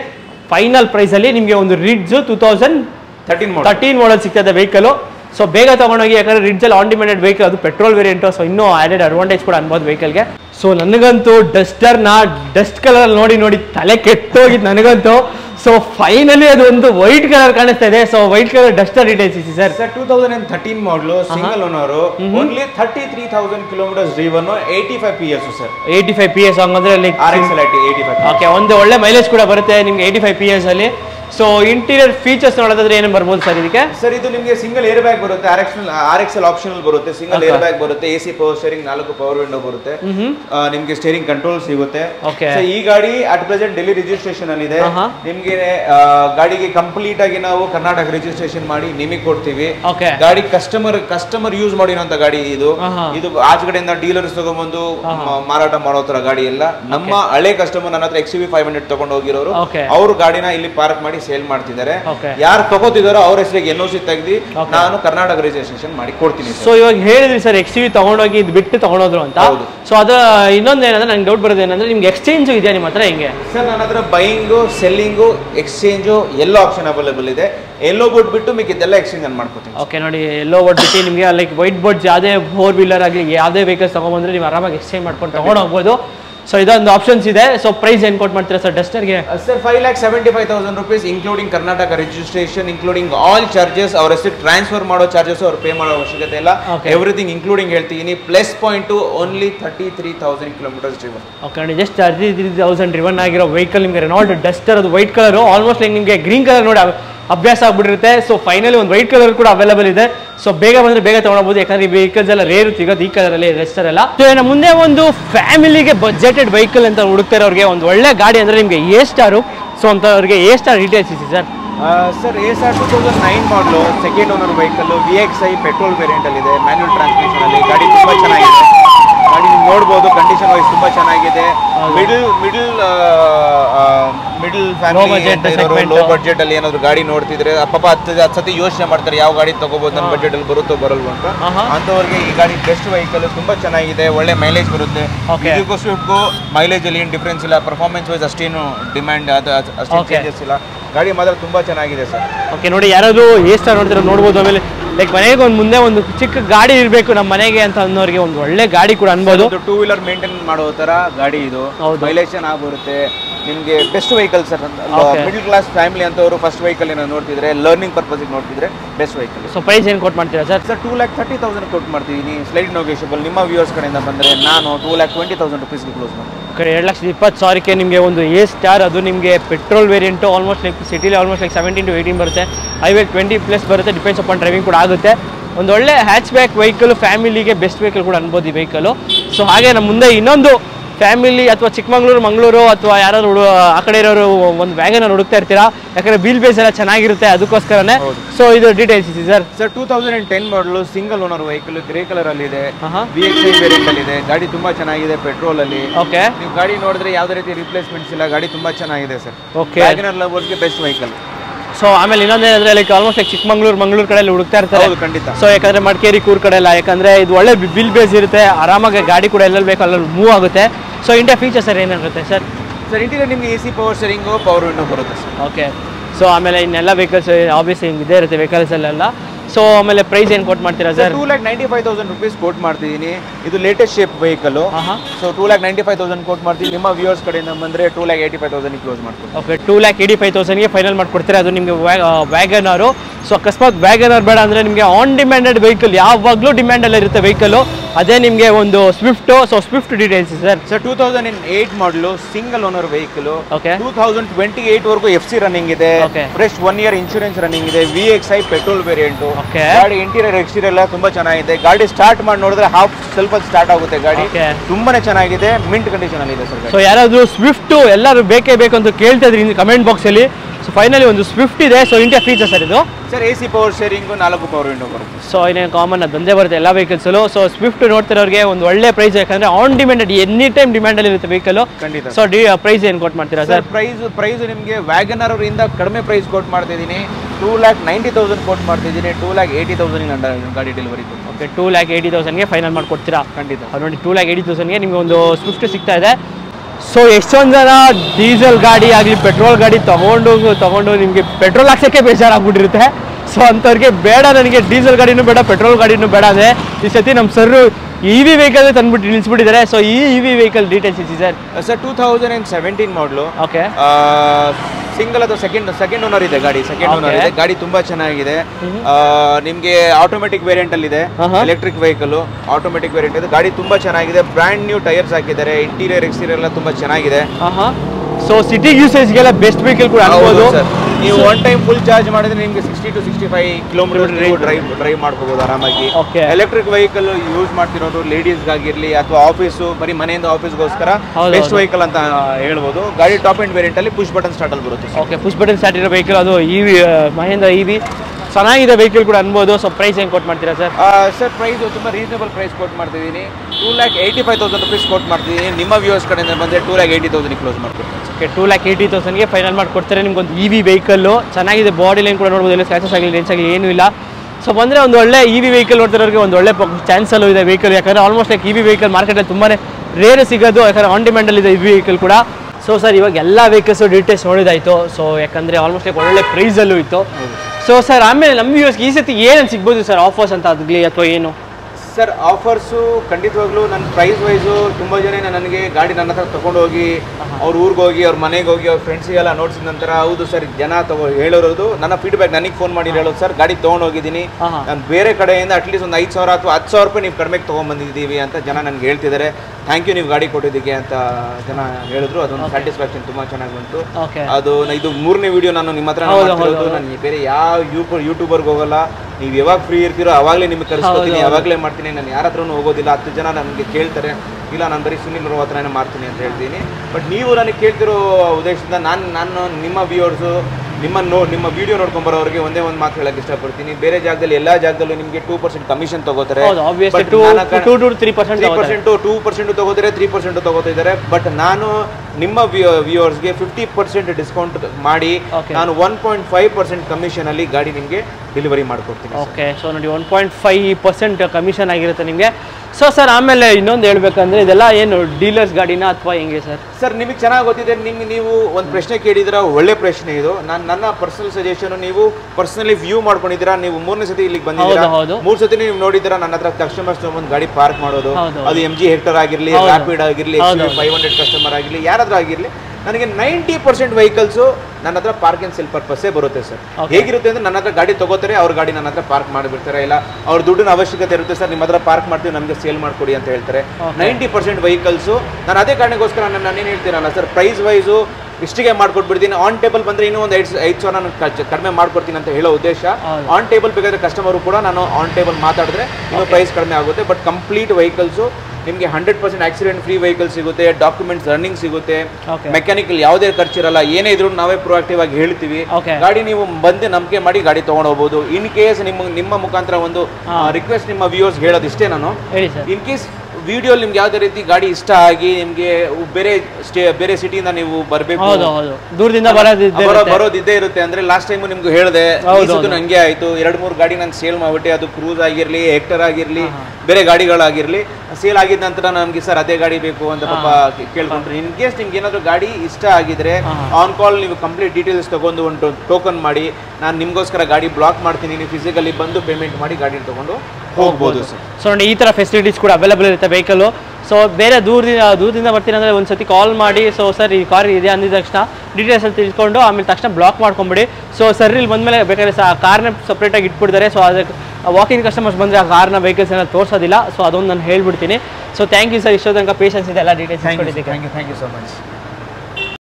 ಫೈನಲ್ ಪ್ರೈಸಲ್ಲಿ ನಿಮಗೆ ಒಂದು Ritz two thousand thirteen model thirteen model ಸಿಗ್ತದೆ ವೆಹಿಕಲ್ ಸೊ ಬೇಗ ತಗೊಂಡೋಗಿ ಯಾಕಂದ್ರೆ ರಿಡ್ಜಲ್ಲಿ ಆನ್ ಡಿಮ್ಯಾಂಡೆಡ್ ವೆಹಿಕಲ್ ಅದು ಪೆಟ್ರೋಲ್ ವೇರಿಯಂಟು ಸೊ ಇನ್ನೂ ಆ್ಯಡೆಡ್ ಅಡ್ವಾಂಟೇಜ್ ಕೂಡ ಅನ್ಬೋದು ವೆಹಿಕಲ್ಗೆ ಸೊ ನನಗಂತೂ ಡಸ್ಟರ್ನ ಡಸ್ಟ್ ಕಲರ್ ನೋಡಿ ನೋಡಿ ತಲೆ ಕೆಟ್ಟೋಗಿದ್ದು ನನಗಂತೂ ಸೊ ಫೈನಲಿ ಅದು ಒಂದು ವೈಟ್ ಕಲರ್ ಕಾಣಿಸ್ತಾ ಇದೆ so white colour Duster details ಇದೆ sir sir two thousand and thirteen model single owner only thirty three thousand kilometres driven eighty five P S sir eighty five P S ಹಂಗಂದ್ರೆ like R X L eighty five okay ಒಂದು ಒಳ್ಳೆ ಮೈಲೇಜ್ ಕೂಡ ಬರುತ್ತೆ ನಿಮ್ಗೆ ಏಯ್ಟಿ ಫೈವ್ ಪಿ ಎಸ್ ಅಲ್ಲಿ ಸೊ ಇಂಟೀರಿಯರ್ ಫೀಚರ್ಸ್ ನೋಡೋದಾದ್ರೆ ಏನೇನು ಬರ್ಬೋದು ಸರ್ ಇದಕ್ಕೆ ಸರ್ ಇದು ನಿಮಗೆ ಸಿಂಗಲ್ ಏರ್ ಬ್ಯಾಗ್ ಬರುತ್ತೆ R X R X L optional ಬರುತ್ತೆ ಸಿಂಗಲ್ Okay. ಏರ್ ಬ್ಯಾಗ್ ಬರುತ್ತೆ ಎ ಸಿ ಪವರ್ ಸ್ಟೇರಿಂಗ್ ನಾಲ್ಕು ಪವರ್ ವಿಂಡೋ ಬರುತ್ತೆ ಆ, ನಿಮ್ಗೆ ಸ್ಟೇರಿಂಗ್ ಕಂಟ್ರೋಲ್ ಸಿಗುತ್ತೆ Okay. So, ಈ ಗಾಡಿ ಅಟ್ ಪ್ರೆಸೆಂಟ್ ಡೆಲ್ಲಿ ರಿಜಿಸ್ಟ್ರೇಷನ್ ಅಲ್ಲಿ ಇದೆ Uh-huh. ನಿಮ್ಗೆ ಆ, ಗಾಡಿಗೆ ಕಂಪ್ಲೀಟ್ ಆಗಿ ನಾವು ಕರ್ನಾಟಕ ರಿಜಿಸ್ಟ್ರೇಷನ್ ಮಾಡಿ ನಿಮಗೆ ಕೊಡ್ತೀವಿ ಓಕೆ ಗಾಡಿ ಕಸ್ಟಮರ್ ಕಸ್ಟಮರ್ ಯೂಸ್ ಮಾಡಿರೋಂತ ಗಾಡಿ ಇದು ಆಹಾ. ಇದು ಆಚೆಗಡೆಯಿಂದ ಡೀಲರ್ಸ್ ತಗೊಂಡ್ಬಂದು ಮ- ಮಾರಾಟ ಮಾಡೋ ತರ ಗಾಡಿ ಎಲ್ಲ ನಮ್ಮ ಹಳೆ ಕಸ್ಟಮರ್ ನನ್ನ ಹತ್ರ ಎಕ್ಸ್ ವಿ ಫೈವ್ ಹಂಡ್ರೆಡ್ ತಗೊಂಡು ಹೋಗಿರೋರು Okay. ಅವರು ಗಾಡಿನ ಇಲ್ಲಿ ಪಾರ್ಕ್ ಮಾಡಿ ಸೇಲ್ ಮಾಡ್ತಿದ್ದಾರೆ Okay. ಯಾರು ತಗೋತಿದಾರೋ ಅವ್ರ ಹೆಸರಿಗೆ ಎನ್ ಒ ಸಿ ತೆಗ್ದು ನಾನು ಕರ್ನಾಟಕ ರಿಜಿಸ್ಟ್ರೇಷನ್ ಮಾಡಿ ಕೊಡ್ತೀನಿ ಸೊ ಇವಾಗ ಹೇಳಿದ್ರಿ ಸರ್ ಎಕ್ಸ್ ವಿ ತಗೊಂಡೋಗಿ ಇದು ಬಿಟ್ಟು ತಗೊಂಡೋದ್ರು ಅಂತ ಹೌದು. ಸೊ ಅದು ಇನ್ನೊಂದು ಏನಂದ್ರೆ ನಂಗೆ ಡೌಟ್ ಬರೋದು ಏನಂದ್ರೆ ನಿಮ್ಗೆ ಎಕ್ಸ್ಚೇಂಜ್ ಇದೆಯಾ ನಿಮ್ಮ ಹತ್ರ ಹೆಂಗೆ ಸರ್ ನನ್ನ ಹತ್ರ ಬೈಯಿಂಗು ಸೆಲ್ಲಿಂಗು ಎಕ್ಸ್ಚೇಂಜು ಎಲ್ಲ ಆಪ್ಷನ್ ಅವೈಲೇಬಲ್ ಇದೆ ಎಲ್ಲೋ ಬಿಟ್ಟು ಮಿಕ್ಕಿದ್ದೆಲ್ಲ ಇದೆಲ್ಲ ಎಕ್ಸ್ಚೇಂಜ್ ನಾನು ಮಾಡ್ಕೊತೀನಿ ಓಕೆ ನೋಡಿ ಎಲ್ಲೋ ಓಡ್ಬಿಟ್ಟು ನಿಮಗೆ ಲೈಕ್ ವೈಟ್ ಬೋರ್ಡ್ಸ್ ಯಾವುದೇ ಫೋರ್ ವೀಲರ್ ಆಗಲಿ ಯಾವುದೇ ವೆಹಿಕಲ್ಸ್ ತೊಗೊಂಬಂದ್ರೆ ನೀವು ಆರಾಮಾಗಿ ಎಕ್ಸ್ಚೇಂಜ್ ಮಾಡ್ಕೊಂಡು ತೊಗೊಂಡು ಹೋಗ್ಬೋದು ಸೊ ಇದೊಂದು ಆಪ್ಷನ್ಸ್ ಇದೆ ಸೊ ಪ್ರೈಸ್ ಏನು ಕೊಟ್ಟು ಮಾಡ್ತೀರಾ ಸರ್ ಡಸ್ಟರ್ಗೆ sir five lakh seventy five thousand rupees including Karnataka registration including all charges ಅವ್ರ ಹೆಸರು ಟ್ರಾನ್ಸ್ಫರ್ ಮಾಡೋ ಚಾರ್ಜಸ್ ಅವ್ರು ಪೇ ಮಾಡೋ ಅವಶ್ಯಕತೆ ಇಲ್ಲ Okay. ಎವ್ರಿಥಿಂಗ್ ಇನ್ಕ್ಲೂಡಿಂಗ್ ಹೇಳ್ತೀನಿ plus point only thirty three thousand kilometres driven okay ನೋಡಿ just thirty three thousand driven ಆಗಿರೋ ವೆಹಿಕಲ್ ನಿಮಗೆ ರೆನಾಲ್ಡ್ ಡಸ್ಟರ್ ಅದು ವೈಟ್ ಕಲರು ಆಲ್ಮೋಸ್ಟ್ ಲೈಕ್ ನಿಮಗೆ ಗ್ರೀನ್ ಕಲರ್ ನೋಡಿ ಅಭ್- ಅಭ್ಯಾಸ ಆಗ್ಬಿಟ್ಟಿರುತ್ತೆ ಸೊ ಫೈನಲಿ ಒಂದು ವೈಟ್ ಕಲರ್ ಕೂಡ ಅವೈಲೇಬಲ್ ಇದೆ ಸೊ ಬೇಗ ಬಂದ್ರೆ ಬೇಗ ತಗೊಳ್ಬೋದು ಯಾಕಂದ್ರೆ ಈ ವೆಹಿಕಲ್ಸ್ ಎಲ್ಲ ರೇರು ಸಿಗೋದು ಈ ಕಲರಲ್ಲಿ ಡಸ್ಟರ್ ಎಲ್ಲ ಸೊ ಇನ್ನು ಮುಂದೆ ಒಂದು ಫ್ಯಾಮಿಲಿಗೆ ಬಜೆಟೆಡ್ ವೆಹಿಕಲ್ ಅಂತ ಹುಡುಕ್ತಾರೆ ಅವ್ರಿಗೆ ಒಂದು ಒಳ್ಳೆ ಗಾಡಿ ಅಂದ್ರೆ ನಿಮಗೆ ಎ ಸ್ಟಾರು ಸೊ ಅಂತ ಅವ್ರಿಗೆ ಎ ಸ್ಟಾರ್ ಡೀಟೇಲ್ಸ್ ಇದೆ sir sir A R two thousand nine model second owner vehicle V X I petrol variant ಅಲ್ಲಿ ಇದೆ ಮ್ಯಾನ್ಯಲ್ ಟ್ರಾನ್ಸ್ಮಿಷನ್ ಅಲ್ಲಿ ಗಾಡಿ ತುಂಬಾ ಚೆನ್ನಾಗಿದೆ ಗಾಡಿ ನೀವು ನೋಡ್ಬೋದು ಕಂಡೀಷನ್ ವೈಸ್ ತುಂಬಾ ಚೆನ್ನಾಗಿದೆ middle middle middle family budget segment. Low budget ಅಲ್ಲಿ ಏನಾದ್ರು ಗಾಡಿ ನೋಡ್ತಿದ್ರೆ ಆ ಪಾಪ ಹತ್ತು ಹತ್ತು ಸತಿ ಯೋಚನೆ ಮಾಡ್ತಾರೆ ಯಾವ ಗಾಡಿ ತಗೋಬಹುದು ನನ್ನ ಬಡ್ಜೆಟ್ ಅಲ್ಲಿ ಬರುತ್ತೋ ಬರಲ್ವೋ ಅಂತ ಆಹಾ. ಅಂತವ್ರಿಗೆ ಈ ಗಾಡಿ ಬೆಸ್ಟ್ ವೆಹಿಕಲ್ ತುಂಬಾ ಚೆನ್ನಾಗಿದೆ ಒಳ್ಳೆ ಮೈಲೇಜ್ ಬರುತ್ತೆ Okay. ಇದಕ್ಕೂ ಸ್ವಿಫ್ಟ್ಗೂ ಮೈಲೇಜ್ ಅಲ್ಲಿ ಏನು ಡಿಫ್ರೆನ್ಸ್ ಇಲ್ಲ ಪರ್ಫಾರ್ಮೆನ್ಸ್ ವೈಸ್ ಅಷ್ಟೇನು ಡಿಮ್ಯಾಂಡ್ ಅದು ಅದು ಅಷ್ಟೇನು Okay. ಚೇಂಜಸ್ ಇಲ್ಲ ಗಾಡಿ ಮಾತ್ರ ತುಂಬಾ ಚೆನ್ನಾಗಿದೆ ಸರ್ ಓಕೆ ನೋಡಿ ಯಾರಾದ್ರು ಎ ಸ್ಟಾರ್ ನೋಡ್ತಿರೋ ನೋಡ್ಬೋದು ಆಮೇಲೆ ಲೈಕ್ ಮನೆಗೆ ಒಂದು ಮುಂದೆ ಒಂದು ಚಿಕ್ಕ ಗಾಡಿ ಇರಬೇಕು ನಮ್ಮ ಮನೆಗೆ ಅಂತ ಅನ್ನೋರಿಗೆ ಒಂದು ಒಳ್ಳೆ ಗಾಡಿ ಕೂಡ ಅನ್ಬೋದು ಒಂದು ಟೂ ವೀಲರ್ ಮೇಂಟೈನ್ ಮಾಡೋ ತರ ಗಾಡಿ ಇದು ಹೌದು. ಮೈಲೇಜ್ ಚೆನ್ನಾಗಿ ಬರುತ್ತೆ ನಿಮಗೆ best vehicle sir Okay. Middle class family ಅಂತವರು ಫಸ್ಟ್ ವೆಹಿಕಲ್ ಏನೋ ನೋಡ್ತಿದ್ರೆ ಲರ್ನಿಂಗ್ ಪರ್ಪಸ್ಗೆ ನೋಡ್ತಿದ್ರೆ ಬೆಸ್ಟ್ ವೆಹಿಕಲ್ ಸೊ ಪ್ರೈಸ್ ಏನು ಕೊಟ್ಟು ಮಾಡ್ತೀರಾ sir sir two lakh thirty thousand ಕೊಟ್ಟು ಮಾಡ್ತಿದ್ದೀನಿ ಸ್ಲೈಡ್ ನೋಗೇಶಬಲ್ ನಿಮ್ಮ ವ್ಯೂವರ್ಸ್ ಕಡೆಯಿಂದ ಬಂದರೆ ನಾನು ಟೂ ಲ್ಯಾಕ್ ಟ್ವೆಂಟಿ ತೌಸಂಡ್ ರುಪೀಸ್ಗೆ ಕ್ಲೋಸ್ ಮಾಡ್ತೀನಿ ಕಡೆ ಎರಡು ಲಕ್ಷದ ಇಪ್ಪತ್ತು ಸಾವಿರಕ್ಕೆ ನಿಮಗೆ ಒಂದು ಎ ಸ್ಟಾರ್ ಅದು ನಿಮಗೆ ಪೆಟ್ರೋಲ್ ವೇರಿಯಂಟು ಆಲ್ಮೋಸ್ಟ್ ಲೈಕ್ ಸಿಟಿಲಿ almost like seventeen to eighteen ಬರುತ್ತೆ ಹೈವೇ ಟ್ವೆಂಟಿ ಪ್ಲಸ್ ಬರುತ್ತೆ ಡಿಪೆಂಡ್ಸ್ ಅಪಾನ್ ಡ್ರೈವಿಂಗ್ ಕೂಡ ಆಗುತ್ತೆ ಒಂದು ಒಳ್ಳೆ ಹ್ಯಾಚ್ ಬ್ಯಾಕ್ ವೆಹಿಕಲ್ ಫ್ಯಾಮಿಲಿಗೆ ಬೆಸ್ಟ್ ವೆಹಿಕಲ್ ಕೂಡ ಅನ್ಬೋದು ಈ ವೆಹಿಕಲು ಸೊ ಹಾಗೆ ನಮ್ಮ ಮುಂದೆ ಇನ್ನೊಂದು ಫ್ಯಾಮಿಲಿ ಅಥವಾ ಚಿಕ್ಕಮಂಗ್ಳೂರು ಮಂಗಳೂರು ಅಥವಾ ಯಾರಾದ್ರು ಹುಡು ಆ ಕಡೆ ಇರೋರು ಒಂದು ವ್ಯಾಗನ್ ಹುಡುಕ್ತಾ ಇರ್ತೀರಾ ಯಾಕಂದ್ರೆ ವೀಲ್ ಬೇಸ್ ಎಲ್ಲ ಚೆನ್ನಾಗಿರುತ್ತೆ ಅದಕ್ಕೋಸ್ಕರನೇ ಹೌದು. ಸೊ ಇದು ಡೀಟೇಲ್ಸ್ ಇದೆ sir sir two thousand and ten model single owner vehicle grey colour ಅಲ್ಲಿ ಇದೆ ಆಹಾ. ವಿ ಎಕ್ಸ್ ಐ ವೇರಿಯಂಟ್ ಅಲ್ಲಿ ಇದೆ ಗಾಡಿ ತುಂಬಾ ಚೆನ್ನಾಗಿದೆ ಪೆಟ್ರೋಲ್ ಅಲ್ಲಿ ಓಕೆ ನೀವು ಗಾಡಿ ನೋಡಿದ್ರೆ ಯಾವುದೇ ರೀತಿ ರಿಪ್ಲೇಸ್ಮೆಂಟ್ಸ್ ಇಲ್ಲ ಗಾಡಿ ತುಂಬಾ ಚೆನ್ನಾಗಿದೆ ಸರ್ ಓಕೆ ವ್ಯಾಗನರ್ ಲವರ್ಸ್ಗೆ ಬೆಸ್ಟ್ ವೆಹಿಕಲ್ ಸೊ ಆಮೇಲೆ ಇನ್ನೊಂದೇನಂದ್ರೆ like almost like Chikmagalur Mangalore ಕಡೆ ಹುಡುಕ್ತಾ ಇರ್ತಾರೆ ಹೌದು ಖಂಡಿತ ಸೊ ಯಾಕಂದ್ರೆ ಮಡಿಕೇರಿ ಕೂರ್ ಕಡೆ ಎಲ್ಲ ಯಾಕಂದ್ರೆ ಇದು ಒಳ್ಳೆ ಬಿಲ್ ಬೇಸ್ ಇರುತ್ತೆ ಆರಾಮಾಗಿ ಗಾಡಿ ಕೂಡ ಎಲ್ಲೆಲ್ಲಿ ಬೇಕು ಅಲ್ಲಲ್ಲಿ ಮೂವ್ ಆಗುತ್ತೆ ಸೊ ಇಂಡಿಯಾ ಫೀಚರ್ಸ್ ಸರ್ ಏನಿರುತ್ತೆ ಸರ್ ಸರ್ ಇಂಟೀರಿಯರ್ ನಿಮಗೆ A C power steering power window ಬರುತ್ತೆ ಸರ್ ಓಕೆ ಸೊ ಆಮೇಲೆ ಇನ್ನೆಲ್ಲ ವೆಹಿಕಲ್ಸ್ ಆಬ್ವಿಯಸ್ ಹಿಂಗೆ ಇದೇ ಇರುತ್ತೆ ವೆಹಿಕಲ್ಸಲ್ಲೆಲ್ಲ ಸೊ ಆಮೇಲೆ ಪ್ರೈಸ್ ಏನು ಕೊಟ್ಟು ಮಾಡ್ತೀರಾ sir two lakh ninety five thousand rupees quote ಮಾಡ್ತಿದ್ದೀನಿ ಇದು ಲೇಟೆಸ್ಟ್ ಶೇಪ್ ವೆಹಿಕಲ್ ಆಹಾ so two lakh ninety five thousand quote ಮಾಡ್ತೀನಿ ನಿಮ್ಮ ವ್ಯೂವರ್ಸ್ ಕಡೆಯಿಂದ ಬಂದರೆ two lakh eighty five thousand close ಮಾಡ್ತೀನಿ okay two lakh eighty five ತೌಸಂಡ್ಗೆ ಫೈನಲ್ ಮಾಡ್ಕೊಡ್ತಾರೆ ಅದು ನಿಮಗೆ ವ್ಯಾಗನರು ಸೊ ಅಕಸ್ಮಾತ್ ವ್ಯಾಗನರ್ ಬೇಡ ಅಂದರೆ ನಿಮಗೆ ಆನ್ ಡಿಮ್ಯಾಂಡೆಡ್ ವೆಹಿಕಲ್ ಯಾವಾಗಲೂ ಡಿಮ್ಯಾಂಡಲ್ಲಿ ಇರುತ್ತೆ ವೆಹಿಕಲು ಅದೇ ನಿಮಗೆ ಒಂದು Swift so Swift details sir sir two thousand in eight model single owner vehicle okay two thousand twenty eight ವರೆಗೂ ಎಫ್ ಸಿ ರನ್ನಿಂಗ್ ಇದೆ Okay. Fresh one year insurance running ಇದೆ V X I petrol variant Okay. ಗಾಡಿ ಇಂಟೀರಿಯರ್ ಎಕ್ಸ್ಟೀರಿಯರ್ ಎಲ್ಲ ತುಂಬಾ ಚೆನ್ನಾಗಿದೆ ಗಾಡಿ ಸ್ಟಾರ್ಟ್ ಮಾಡಿ ನೋಡಿದ್ರೆ ಹಾಫ್ ಸ್ವಲ್ಪ ಸ್ಟಾರ್ಟ್ ಆಗುತ್ತೆ ಗಾಡಿ Okay. ತುಂಬಾನೇ ಚೆನ್ನಾಗಿದೆ ಮಿಂಟ್ ಕಂಡೀಷನ್ ಅಲ್ಲಿ ಇದೆ ಸರ್ ಸೊ ಯಾರಾದರೂ ಸ್ವಿಫ್ಟು ಎಲ್ಲರೂ ಬೇಕೇ ಬೇಕು ಅಂತ ಕೇಳ್ತಾ ಇದ್ರಿ ಕಮೆಂಟ್ ಬಾಕ್ಸಲ್ಲಿ ಸೊ ಫೈನಲಿ ಒಂದು ಸ್ವಿಫ್ಟ್ ಇದೆ ಸೊ ಇಂಡಿಯಾ ಫೀಚರ್ ಸರ್ ಇದು sir A C power steering ನಾಲ್ಕು ಪವರ್ ವಿಂಡೋ ಬರುತ್ತೆ ಸೊ ಇನ್ನೇನು ಕಾಮನ್ ಅದು ಬಂದೇ ಬರುತ್ತೆ ಎಲ್ಲ ವೆಹಿಕಲ್ಸಲ್ಲೂ ಸೊ ಸ್ವಿಫ್ಟ್ ನೋಡ್ತಿರೋರಿಗೆ ಒಂದು ಒಳ್ಳೆ ಪ್ರೈಸ್ ಯಾಕಂದ್ರೆ ಆನ್ ಡಿಮ್ಯಾಂಡೆಡ್ ಎನಿ ಟೈಮ್ ಡಿಮ್ಯಾಂಡಲ್ಲಿ ಇರುತ್ತೆ ವೆಹಿಕಲ್ ಖಂಡಿತ ಸೊ ಡಿ ಪ್ರೈಸ್ ಏನು ಕೊಟ್ಟು ಮಾಡ್ತೀರಾ ಸರ್ ಸರ್ ಪ್ರೈಸ್ ಪ್ರೈಸ್ ನಿಮಗೆ ವ್ಯಾಗನರ್ ಅವರಿಂದ ಕಡಿಮೆ ಪ್ರೈಸ್ ಕೊಟ್ಟು ಮಾಡ್ತಿದ್ದೀನಿ ಟೂ ಲ್ಯಾಕ್ ನೈಂಟಿ ತೌಸಂಡ್ ಕೊಟ್ಟು ಮಾಡ್ತಿದ್ದೀನಿ ಟೂ ಲ್ಯಾಕ್ ಏಯ್ಟಿ ತೌಸಂಡ್ ನನ್ನ ಗಾಡಿ delivery okay two lakh eighty ತೌಸಂಡ್ಗೆ ಫೈನಲ್ ಮಾಡ್ಕೊಡ್ತೀರಾ ಖಂಡಿತ ಅವ್ರು ನೋಡಿ ಟೂ ಲ್ಯಾಕ್ ಏಯ್ಟಿ ತೌಸಂಡ್ಗೆ ನಿಮಗೆ ಒಂದು ಸ್ವಿಫ್ಟ್ ಸಿಗ್ತಾ ಇದೆ ಸೊ ಎಷ್ಟೊಂದು ಜನ ಡೀಸೆಲ್ ಗಾಡಿ ಆಗಲಿ ಪೆಟ್ರೋಲ್ ಗಾಡಿ ತಗೊಂಡು ತಗೊಂಡು ನಿಮಗೆ ಪೆಟ್ರೋಲ್ ಹಾಕ್ಸೋಕ್ಕೆ ಬೇಜಾರಾಗ್ಬಿಟ್ಟಿರುತ್ತೆ ಸೊ ಅಂಥವ್ರಿಗೆ ಬೇಡ ನನಗೆ ಡೀಸೆಲ್ ಗಾಡಿನೂ ಬೇಡ ಪೆಟ್ರೋಲ್ ಗಾಡಿನೂ ಬೇಡ ಅಂದರೆ ಈ ಸತಿ ನಮ್ಮ ಸರ್ರು ಇ ವಿ ವೆಹಿಕಲ್ ತಂದ್ಬಿಟ್ಟು ನಿಲ್ಲಿಸ್ಬಿಟ್ಟಿದ್ದಾರೆ ಸೊ ಈ E V vehicle details EC sir sir two thousand and seventeen model okay single ಅಥವಾ ಸೆಕೆಂಡ್ ಸೆಕೆಂಡ್ ಓನರ್ ಇದೆ ಗಾಡಿ ಸೆಕೆಂಡ್ ಓನರ್ Okay. ಇದೆ ಗಾಡಿ ತುಂಬಾ ಚೆನ್ನಾಗಿದೆ ಆ, ನಿಮ್ಗೆ ಆಟೋಮೆಟಿಕ್ ವೇರಿಯಂಟ್ ಅಲ್ಲಿ ಇದೆ Uh-huh. Electric vehicle automatic variant ಇದೆ ಗಾಡಿ ತುಂಬಾ ಚೆನ್ನಾಗಿದೆ ಬ್ರ್ಯಾಂಡ್ ನ್ಯೂ ಟೈರ್ಸ್ ಹಾಕಿದ್ದಾರೆ ಇಂಟೀರಿಯರ್ ಎಕ್ಸ್ಟೀರಿಯರ್ ಎಲ್ಲ ತುಂಬಾ ಚೆನ್ನಾಗಿದೆ ಹಾಂ ಸೊ ಸಿಟಿ ಯೂಸೇಜ್ಗೆಲ್ಲ ಬೆಸ್ಟ್ ವೆಹಿಕಲ್ ಕೂಡ ಹೌದು ಅನ್ಬೋದು sir. ನೀವು ಒನ್ ಟೈಮ್ ಫುಲ್ ಚಾರ್ಜ್ ಮಾಡಿದ್ರೆ ನಿಮ್ಗೆ sixty to sixty five kilometre Range. Drive drive ಮಾಡ್ಕೋಬಹುದು ಆರಾಮಾಗಿ Okay. ಎಲೆಕ್ಟ್ರಿಕ್ ವೆಹಿಕಲ್ ಯೂಸ್ ಮಾಡ್ತಿರೋರು ಲೇಡೀಸ್ಗಾಗಿರ್ಲಿ ಅಥವಾ ಆಫೀಸು ಬರೀ ಮನೆಯಿಂದ ಆಫೀಸ್ಗೋಸ್ಕರ ಹೌದು, ಬೆಸ್ಟ್ ಹೌದು. ವೆಹಿಕಲ್ ಅಂತ ಹೇಳ್ಬೋದು ಗಾಡಿ ಟಾಪ್ ಅಂಡ್ ವೇರಿಯಂಟ್ ಅಲ್ಲಿ ಪುಷ್ ಬಟನ್ ಸ್ಟಾರ್ಟ್ ಅಲ್ಲಿ ಬರುತ್ತೆ sir. Okay push button start ಇರೋ ವೆಹಿಕಲ್ ಅದು E V Mahindra E V ಚೆನ್ನಾಗಿದೆ ವೆಹಿಕಲ್ ಕೂಡ ಅನ್ಬೋದು ಸೊ ಪ್ರೈಸ್ ಹೆಂಗೆ ಕೊಟ್ಟು ಮಾಡ್ತೀರಾ ಸರ್ ಸರ್ ಪ್ರೈಸ್ ತುಂಬ ರೀಸನಬಲ್ ಪ್ರೈಸ್ ಕೊಟ್ ಮಾಡ್ತಿದ್ದೀನಿ two lakh eighty five thousand rupees ಕೊಟ್ ಮಾಡ್ತಿದ್ದೀನಿ ನಿಮ್ಮ ವ್ಯೂವರ್ಸ್ ಕಡೆಯಿಂದ ಬಂದರೆ two lakh eighty thousand close ಮಾಡ್ಕೊಡ್ತೀನಿ ಓಕೆ ಟೂ ಲ್ಯಾಕ್ ಏಯ್ಟಿ ತೌಸಂಡ್ಗೆ ಫೈನಲ್ ಮಾಡಿ ಕೊಡ್ತಾರೆ ನಿಮ್ಗೊಂದು ಇ ವಿ ವೆಹಿಕಲ್ಲು ಚೆನ್ನಾಗಿದೆ ಬಾಡಿ ಲೈನ್ ಕೂಡ ನೋಡ್ಬೋದು ಎಲ್ಲ ಸ್ಕ್ರಾಚಸ್ ಆಗಲಿ ಡೆನ್ಸ್ ಆಗಲಿ ಏನೂ ಇಲ್ಲ ಸೊ ಬಂದರೆ ಒಂದು ಒಳ್ಳೆ ಇ ವಿ ವೆಹಿಕಲ್ ನೋಡ್ತಿರೋರಿಗೆ ಒಂದು ಒಳ್ಳೆ ಚಾನ್ಸಲ್ಲೂ ಇದೆ ವೆಹಿಕಲ್ ಯಾಕಂದರೆ almost like E V vehicle ಮಾರ್ಕೆಟಲ್ಲಿ ತುಂಬಾ ರೇರ್ ಸಿಗೋದು ಯಾಕಂದರೆ ಆನ್ ಡಿಮ್ಯಾಂಡಲ್ಲಿ ಇದೆ ಇ ವಿ ವೆಹಿಕಲ್ ಕೂಡ ಸೊ ಸರ್ ಇವಾಗ ಎಲ್ಲ ವೆಹಿಕಲ್ಸು ಡೀಟೇಲ್ಸ್ ನೋಡಿದಾಯಿತು ಸೊ ಯಾಕಂದರೆ ಆಲ್ಮೋಸ್ಟ್ ಲೈಕ್ ಒಳ್ಳೆ ಪ್ರೈಸಲ್ಲೂ ಇತ್ತು ಸೊ ಸರ್ ಆಮೇಲೆ ನಮ್ಮ ವ್ಯೂಸ್ಗೆ ಈ ಸತಿ ಏನೇನು ಸಿಗ್ಬೋದು ಸರ್ ಆಫರ್ಸ್ ಅಂತ ಆಗಲಿ ಅಥವಾ ಏನು ಸರ್ ಆಫರ್ಸು ಖಂಡಿತವಾಗ್ಲೂ ನನ್ನ ಪ್ರೈಸ್ ವೈಸು ತುಂಬ ಜನ ನನಗೆ ಗಾಡಿ ನನ್ನ ಹತ್ರ ತೊಗೊಂಡು ಹೋಗಿ ಅವ್ರ ಊರಿಗೆ ಹೋಗಿ ಅವ್ರ ಮನೆಗೆ ಹೋಗಿ ಅವ್ರ ಫ್ರೆಂಡ್ಸಿಗೆಲ್ಲ ನೋಡ್ಸಿದ ನಂತರ ಹೌದು ಸರ್ ಜನ ತಗೋ ಹೇಳೋದು ನನ್ನ ಫೀಡ್ಬ್ಯಾಕ್ ನನಗೆ ಫೋನ್ ಮಾಡಿ ಹೇಳೋದು ಸರ್ ಗಾಡಿ ತೊಗೊಂಡು ಹೋಗಿದ್ದೀನಿ ಹಾಂ ಹಾಂ ನಾನು ಬೇರೆ ಕಡೆಯಿಂದ ಅಟ್ಲೀಸ್ಟ್ ಒಂದು ಐದು ಸಾವಿರ ಅಥವಾ ಹತ್ತು ಸಾವಿರ ರೂಪಾಯಿ ನೀವು ಕಡಿಮೆಗೆ ತೊಗೊಂಬಂದಿದ್ದೀವಿ ಅಂತ ಜನ ನನಗೆ ಹೇಳ್ತಿದ್ದಾರೆ ಥ್ಯಾಂಕ್ ಯು ನೀವು ಗಾಡಿ ಕೊಟ್ಟಿದ್ದಕ್ಕೆ ಅಂತ ಜನ ಹೇಳಿದ್ರು ಅದೊಂದು ಸ್ಯಾಟಿಸ್ಫ್ಯಾಕ್ಷನ್ ತುಂಬ ಚೆನ್ನಾಗಿ ಬಂತು ಓಕೆ ಅದು ನ- ಇದು ಮೂರನೇ ವಿಡಿಯೋ ನಾನು ನಿಮ್ಮ ಹತ್ರ ಹೌದು, ಮಾಡ್ತಿರೋದು ಹೌದು. ನಾನು ಬೇರೆ ಯಾವ ಯೂಟ್ಯೂಬ್ ಯೂಟ್ಯೂಬರ್ಗೆ ಹೋಗಲ್ಲ ನೀವು ಯಾವಾಗ ಫ್ರೀ ಇರ್ತೀರೋ ಅವಾಗಲೇ ನಿಮಗೆ ಕರೆಸ್ಕೊತೀನಿ ಹೌದು, ಹೌದು. ಯಾವಾಗಲೇ ಮಾಡ್ತೀನಿ ನಾನು ಯಾರ ಹತ್ರನೂ ಹೋಗೋದಿಲ್ಲ ಹತ್ತು ಜನ ನನಗೆ ಕೇಳ್ತಾರೆ ಇಲ್ಲ ನಾನು ಬರೀ ಸುನಿಲ್ ಅವ್ರ ಹತ್ರನೇ ಮಾಡ್ತೀನಿ ಅಂತ ಹೇಳ್ತೀನಿ ಬಟ್ ನೀವು ನನಗೆ ಕೇಳ್ತಿರೋ ಉದ್ದೇಶದಿಂದ ನಾನು ನಾನು ನಿಮ್ಮ ವ್ಯೂವರ್ಸು ನಿಮ್ಮ ನೋ ನಿಮ್ಮ ವಿಡಿಯೋ ನೋಡ್ಕೊಂಬರೋರಿಗೆ ಒಂದೇ ಒಂದು ಮಾತು ಹೇಳಕ್ಕೆ ಇಷ್ಟಪಡ್ತೀನಿ ಬೇರೆ ಜಾಗದಲ್ಲಿ ಎಲ್ಲ ಜಾಗದಲ್ಲೂ ನಿಮಗೆ ಟೂ ಪರ್ಸೆಂಟ್ ಕಮಿಷನ್ ತಗೋತಾರೆ ಹೌದು ಆಬ್ವಿಯಸ್ಲಿ But ಟೂ ನನ್ನ ಕಡೆ- two to three percent three percent two percent ತಗೋತಾರೆ ತ್ರೀ ಪರ್ಸೆಂಟ್ ತಗೋತಾ ಇದ್ದಾರೆ ಬಟ್ ನಾನು ನಿಮ್ಮ ವ್ಯೂವರ್ಸ್ಗೆ ಫಿಫ್ಟಿ ಪರ್ಸೆಂಟ್ ಡಿಸ್ಕೌಂಟ್ ಮಾಡಿ Okay. ನಾನು one point five percent commission ಅಲ್ಲಿ ಗಾಡಿ ನಿಮಗೆ ಡೆಲಿವರಿ ಮಾಡ್ಕೊಡ್ತೀನಿ ಓಕೆ ಸೊ ನೋಡಿ one point five percent commission ಆಗಿರುತ್ತೆ ನಿಮಗೆ ಸೊ ಸರ್ ಆಮೇಲೆ ಇನ್ನೊಂದು ಹೇಳ್ಬೇಕಂದ್ರೆ ಇದೆಲ್ಲ ಏನು ಡೀಲರ್ಸ್ ಗಾಡಿನ ಅಥವಾ ಹೆಂಗೆ ಸರ್ ಸರ್ ನಿಮಗೆ ಚೆನ್ನಾಗಿ ಗೊತ್ತಿದೆ ನಿಮ್ಗೆ ನೀವು ಒಂದು ಪ್ರಶ್ನೆ ಕೇಳಿದಿರ ಒಳ್ಳೆ ಪ್ರಶ್ನೆ ಇದು ನಾನು ನನ್ನ ಪರ್ಸನಲ್ ಸಜೆಷನ್ ನೀವು ಪರ್ಸನಲಿ ವ್ಯೂ ಮಾಡ್ಕೊಂಡಿದ್ದೀರಾ ನೀವು ಮೂರನೇ ಸತಿ ಇಲ್ಲಿಗೆ ಬಂದಿದ್ದೀರಾ ಹೌದು, ಹೌದು. ಮೂರು ಸತಿ ನೀವು ನೋಡಿದ್ದೀರಾ ನನ್ನ ಹತ್ರ ಕಸ್ಟಮರ್ಸ್ ಒಂದು ಗಾಡಿ ಪಾರ್ಕ್ ಮಾಡೋದು ಹೌದು, ಅದು ಎಂ ಜಿ ಹೆಕ್ಟರ್ ಆಗಿರಲಿ ಹೌದು. ರ್ಯಾಪಿಡ್ ಆಗಿರಲಿ ಹೌದು, ಹೌದು. ಫೈವ್ ಹಂಡ್ರೆಡ್ ಕಸ್ಟಮರ್ ಆಗಿರಲಿ ಯಾರಾದ್ರೂ ಆಗಿರಲಿ ನನಗೆ ನೈಂಟಿ ಪರ್ಸೆಂಟ್ ವೆಹಿಕಲ್ಸು ನನ್ನ ಹತ್ರ ಪಾರ್ಕ್ ಆ್ಯಂಡ್ ಸೆಲ್ ಪರ್ಪಸ್ಸೇ ಬರುತ್ತೆ ಸರ್ Okay. ಹೇಗಿರುತ್ತೆ ಅಂದ್ರೆ ನನ್ನ ಹತ್ರ ಗಾಡಿ ತಗೋತಾರೆ ಅವ್ರ ಗಾಡಿ ನನ್ನ ಹತ್ರ ಪಾರ್ಕ್ ಮಾಡಿಬಿಡ್ತಾರೆ ಇಲ್ಲ ಅವ್ರ ದುಡ್ಡಿನ ಅವಶ್ಯಕತೆ ಇರುತ್ತೆ ಸರ್ ನಿಮ್ಮ ಹತ್ರ ಪಾರ್ಕ್ ಮಾಡ್ತೀವಿ ನಮಗೆ ಸೇಲ್ ಮಾಡಿಕೊಡಿ ಅಂತ ಹೇಳ್ತಾರೆ Okay. ನೈಂಟಿ ಪರ್ಸೆಂಟ್ ವೆಹಿಕಲ್ಸು ನಾನು ಅದೇ ಕಾರಣಕ್ಕೋಸ್ಕರ ನಾನು ನಾನೇನು ಹೇಳ್ತೀನಲ್ಲ ಸರ್ ಪ್ರೈಸ್ ವೈಸು ಇಷ್ಟಿಗೆ ಮಾಡ್ಕೊಟ್ಬಿಡ್ತೀನಿ ಆನ್ ಟೇಬಲ್ ಬಂದರೆ ಇನ್ನೂ ಒಂದು ಐದು ಐದು ಸಾವಿರ ನಾನು ಕ- ಕಡಿಮೆ ಮಾಡ್ಕೊಡ್ತೀನಿ ಅಂತ ಹೇಳೋ ಉದ್ದೇಶ ಹೌದು. ಆನ್ ಟೇಬಲ್ ಬೇಕಾದ್ರೆ ಕಸ್ಟಮರು ಕೂಡ ನಾನು ಆನ್ ಟೇಬಲ್ ಮಾತಾಡಿದ್ರೆ ಇನ್ನೂ ಪ್ರೈಸ್ ಕಡಿಮೆ ಆಗುತ್ತೆ ಬಟ್ ಕಂಪ್ಲೀಟ್ ವೆಹಿಕಲ್ಸು ನಿಮಗೆ hundred percent accident free vehicle ಸಿಗುತ್ತೆ ಡಾಕ್ಯುಮೆಂಟ್ಸ್ ರನ್ನಿಂಗ್ ಸಿಗುತ್ತೆ Okay. ಮೆಕ್ಯಾನಿಕಲ್ ಯಾವುದೇ ಖರ್ಚಿರಲ್ಲ ಏನೇ ಇದ್ರೂ ನಾವೇ ಪ್ರೊಆಕ್ಟಿವ್ ಆಗಿ ಹೇಳ್ತೀವಿ Okay. ಗಾಡಿ ನೀವು ಬಂದು ನಂಬಿಕೆ ಮಾಡಿ ಗಾಡಿ ತೊಗೊಂಡು ಹೋಗ್ಬೋದು ಇನ್ ಕೇಸ್ ನಿಮ್ಮ ನಿಮ್ಮ ಮುಖಾಂತರ ಒಂದು ಹಾ. ರಿಕ್ವೆಸ್ಟ್ ನಿಮ್ಮ ವ್ಯೂವರ್ಸ್ ಹೇಳೋದು ಇಷ್ಟೇ ನಾನು ಹೇಳಿ ಸರ್ ಇನ್ ಕೇಸ್ ವಿಡಿಯೋ ನಿಮ್ಗೆ ಯಾವುದೇ ರೀತಿ ಗಾಡಿ ಇಷ್ಟ ಆಗಿ ನಿಮಗೆ ಬೇರೆ ಸ್ಟೇ ಬೇರೆ ಸಿಟಿಯಿಂದ ನೀವು ಬರಬೇಕು ಹೌದು ಹೌದು ದೂರದಿಂದ ಬರೋದಿದ್ದೇ ಬರೋ ಇರುತ್ತೆ. ಬರೋದಿದ್ದೇ ಇರುತ್ತೆ ಅಂದ್ರೆ ಲಾಸ್ಟ್ ಟೈಮ್ ನಿಮ್ಗೆ ಹೇಳಿದೆ ಹೌದು, ಹೌದು ಹಂಗೆ ಆಯ್ತು ಎರಡು ಮೂರು ಗಾಡಿ ನಾನು ಸೇಲ್ ಮಾಡ್ಬಿಟ್ಟೆ ಅದು ಕ್ರೂಸ್ ಆಗಿರ್ಲಿ ಹೆಕ್ಟರ್ ಆಗಿರ್ಲಿ ಬೇರೆ ಗಾಡಿಗಳಾಗಿರ್ಲಿ ಸೇಲ್ ಆಗಿದ ನಂತರ ನಮ್ಗೆ ಸರ್ ಅದೇ ಗಾಡಿ ಬೇಕು ಅಂತ ಪಾಪ ಕೇಳ್ಕೊಂಡ್ರೆ ಇನ್ ಕೇಸ್ ನಿಮ್ಗೆ ಏನಾದ್ರು ಗಾಡಿ ಇಷ್ಟ ಆಗಿದ್ರೆ ಹಾ. ಆನ್ ಕಾಲ್ ನೀವು ಕಂಪ್ಲೀಟ್ ಡೀಟೇಲ್ಸ್ ತಗೊಂಡು ಒಂದು ಟೋಕನ್ ಮಾಡಿ ನಾನು ನಿಮ್ಗೋಸ್ಕರ ಗಾಡಿ ಬ್ಲಾಕ್ ಮಾಡ್ತೀನಿ ನೀವು ಫಿಸಿಕಲಿ ಬಂದು ಪೇಮೆಂಟ್ ಮಾಡಿ ಗಾಡಿ ತಗೊಂಡು ಹೋಗ್ಬೋದು ಸರ್ ಸೊ ನೋಡಿ ಈ ಥರ ಫೆಸಿಲಿಟೀಸ್ ಕೂಡ ಅವೈಲೇಬಲ್ ಇರುತ್ತೆ ವೆಹಿಕಲ್ಲು ಸೊ ಬೇರೆ ದೂರದಿಂದ ದೂರದಿಂದ ಬರ್ತೀನಿ ಅಂದರೆ ಒಂದು ಸತಿ ಕಾಲ್ ಮಾಡಿ ಸೊ ಸರ್ ಈ ಕಾರ್ ಇದೆ ಅಂದಿದ ತಕ್ಷಣ ಡೀಟೇಲ್ಸಲ್ಲಿ ತಿಳ್ಕೊಂಡು ಆಮೇಲೆ ತಕ್ಷಣ ಬ್ಲಾಕ್ ಮಾಡ್ಕೊಂಬಿಡಿ ಸೊ ಸರ್ ಇಲ್ಲಿ ಬಂದಮೇಲೆ ಬೇಕಾದ್ರೆ ಸಹ ಕಾರ್ನ ಸಪ್ರೇಟಾಗಿ ಇಟ್ಬಿಡ್ತಾರೆ ಸೊ ಅದಕ್ಕೆ ವಾಕಿಂಗ್ ಕಸ್ಟಮರ್ಸ್ ಬಂದರೆ ಆ ಕಾರ್ನ ವೆಹಿಕಲ್ಸ್ ಎಲ್ಲ ತೋರಿಸೋದಿಲ್ಲ ಸೊ ಅದೊಂದು ನಾನು ಹೇಳ್ಬಿಡ್ತೀನಿ ಸೊ ಥ್ಯಾಂಕ್ ಯು ಸರ್ ಇಷ್ಟೋ ತನಕ ಪೇಷನ್ಸ್ ಇದೆ ಎಲ್ಲ ಡೀಟೇಲ್ಸ್ ಥ್ಯಾಂಕ್ ಯು ಕೊಟ್ಟಿದ್ದಕ್ಕೆ thank you thank you so much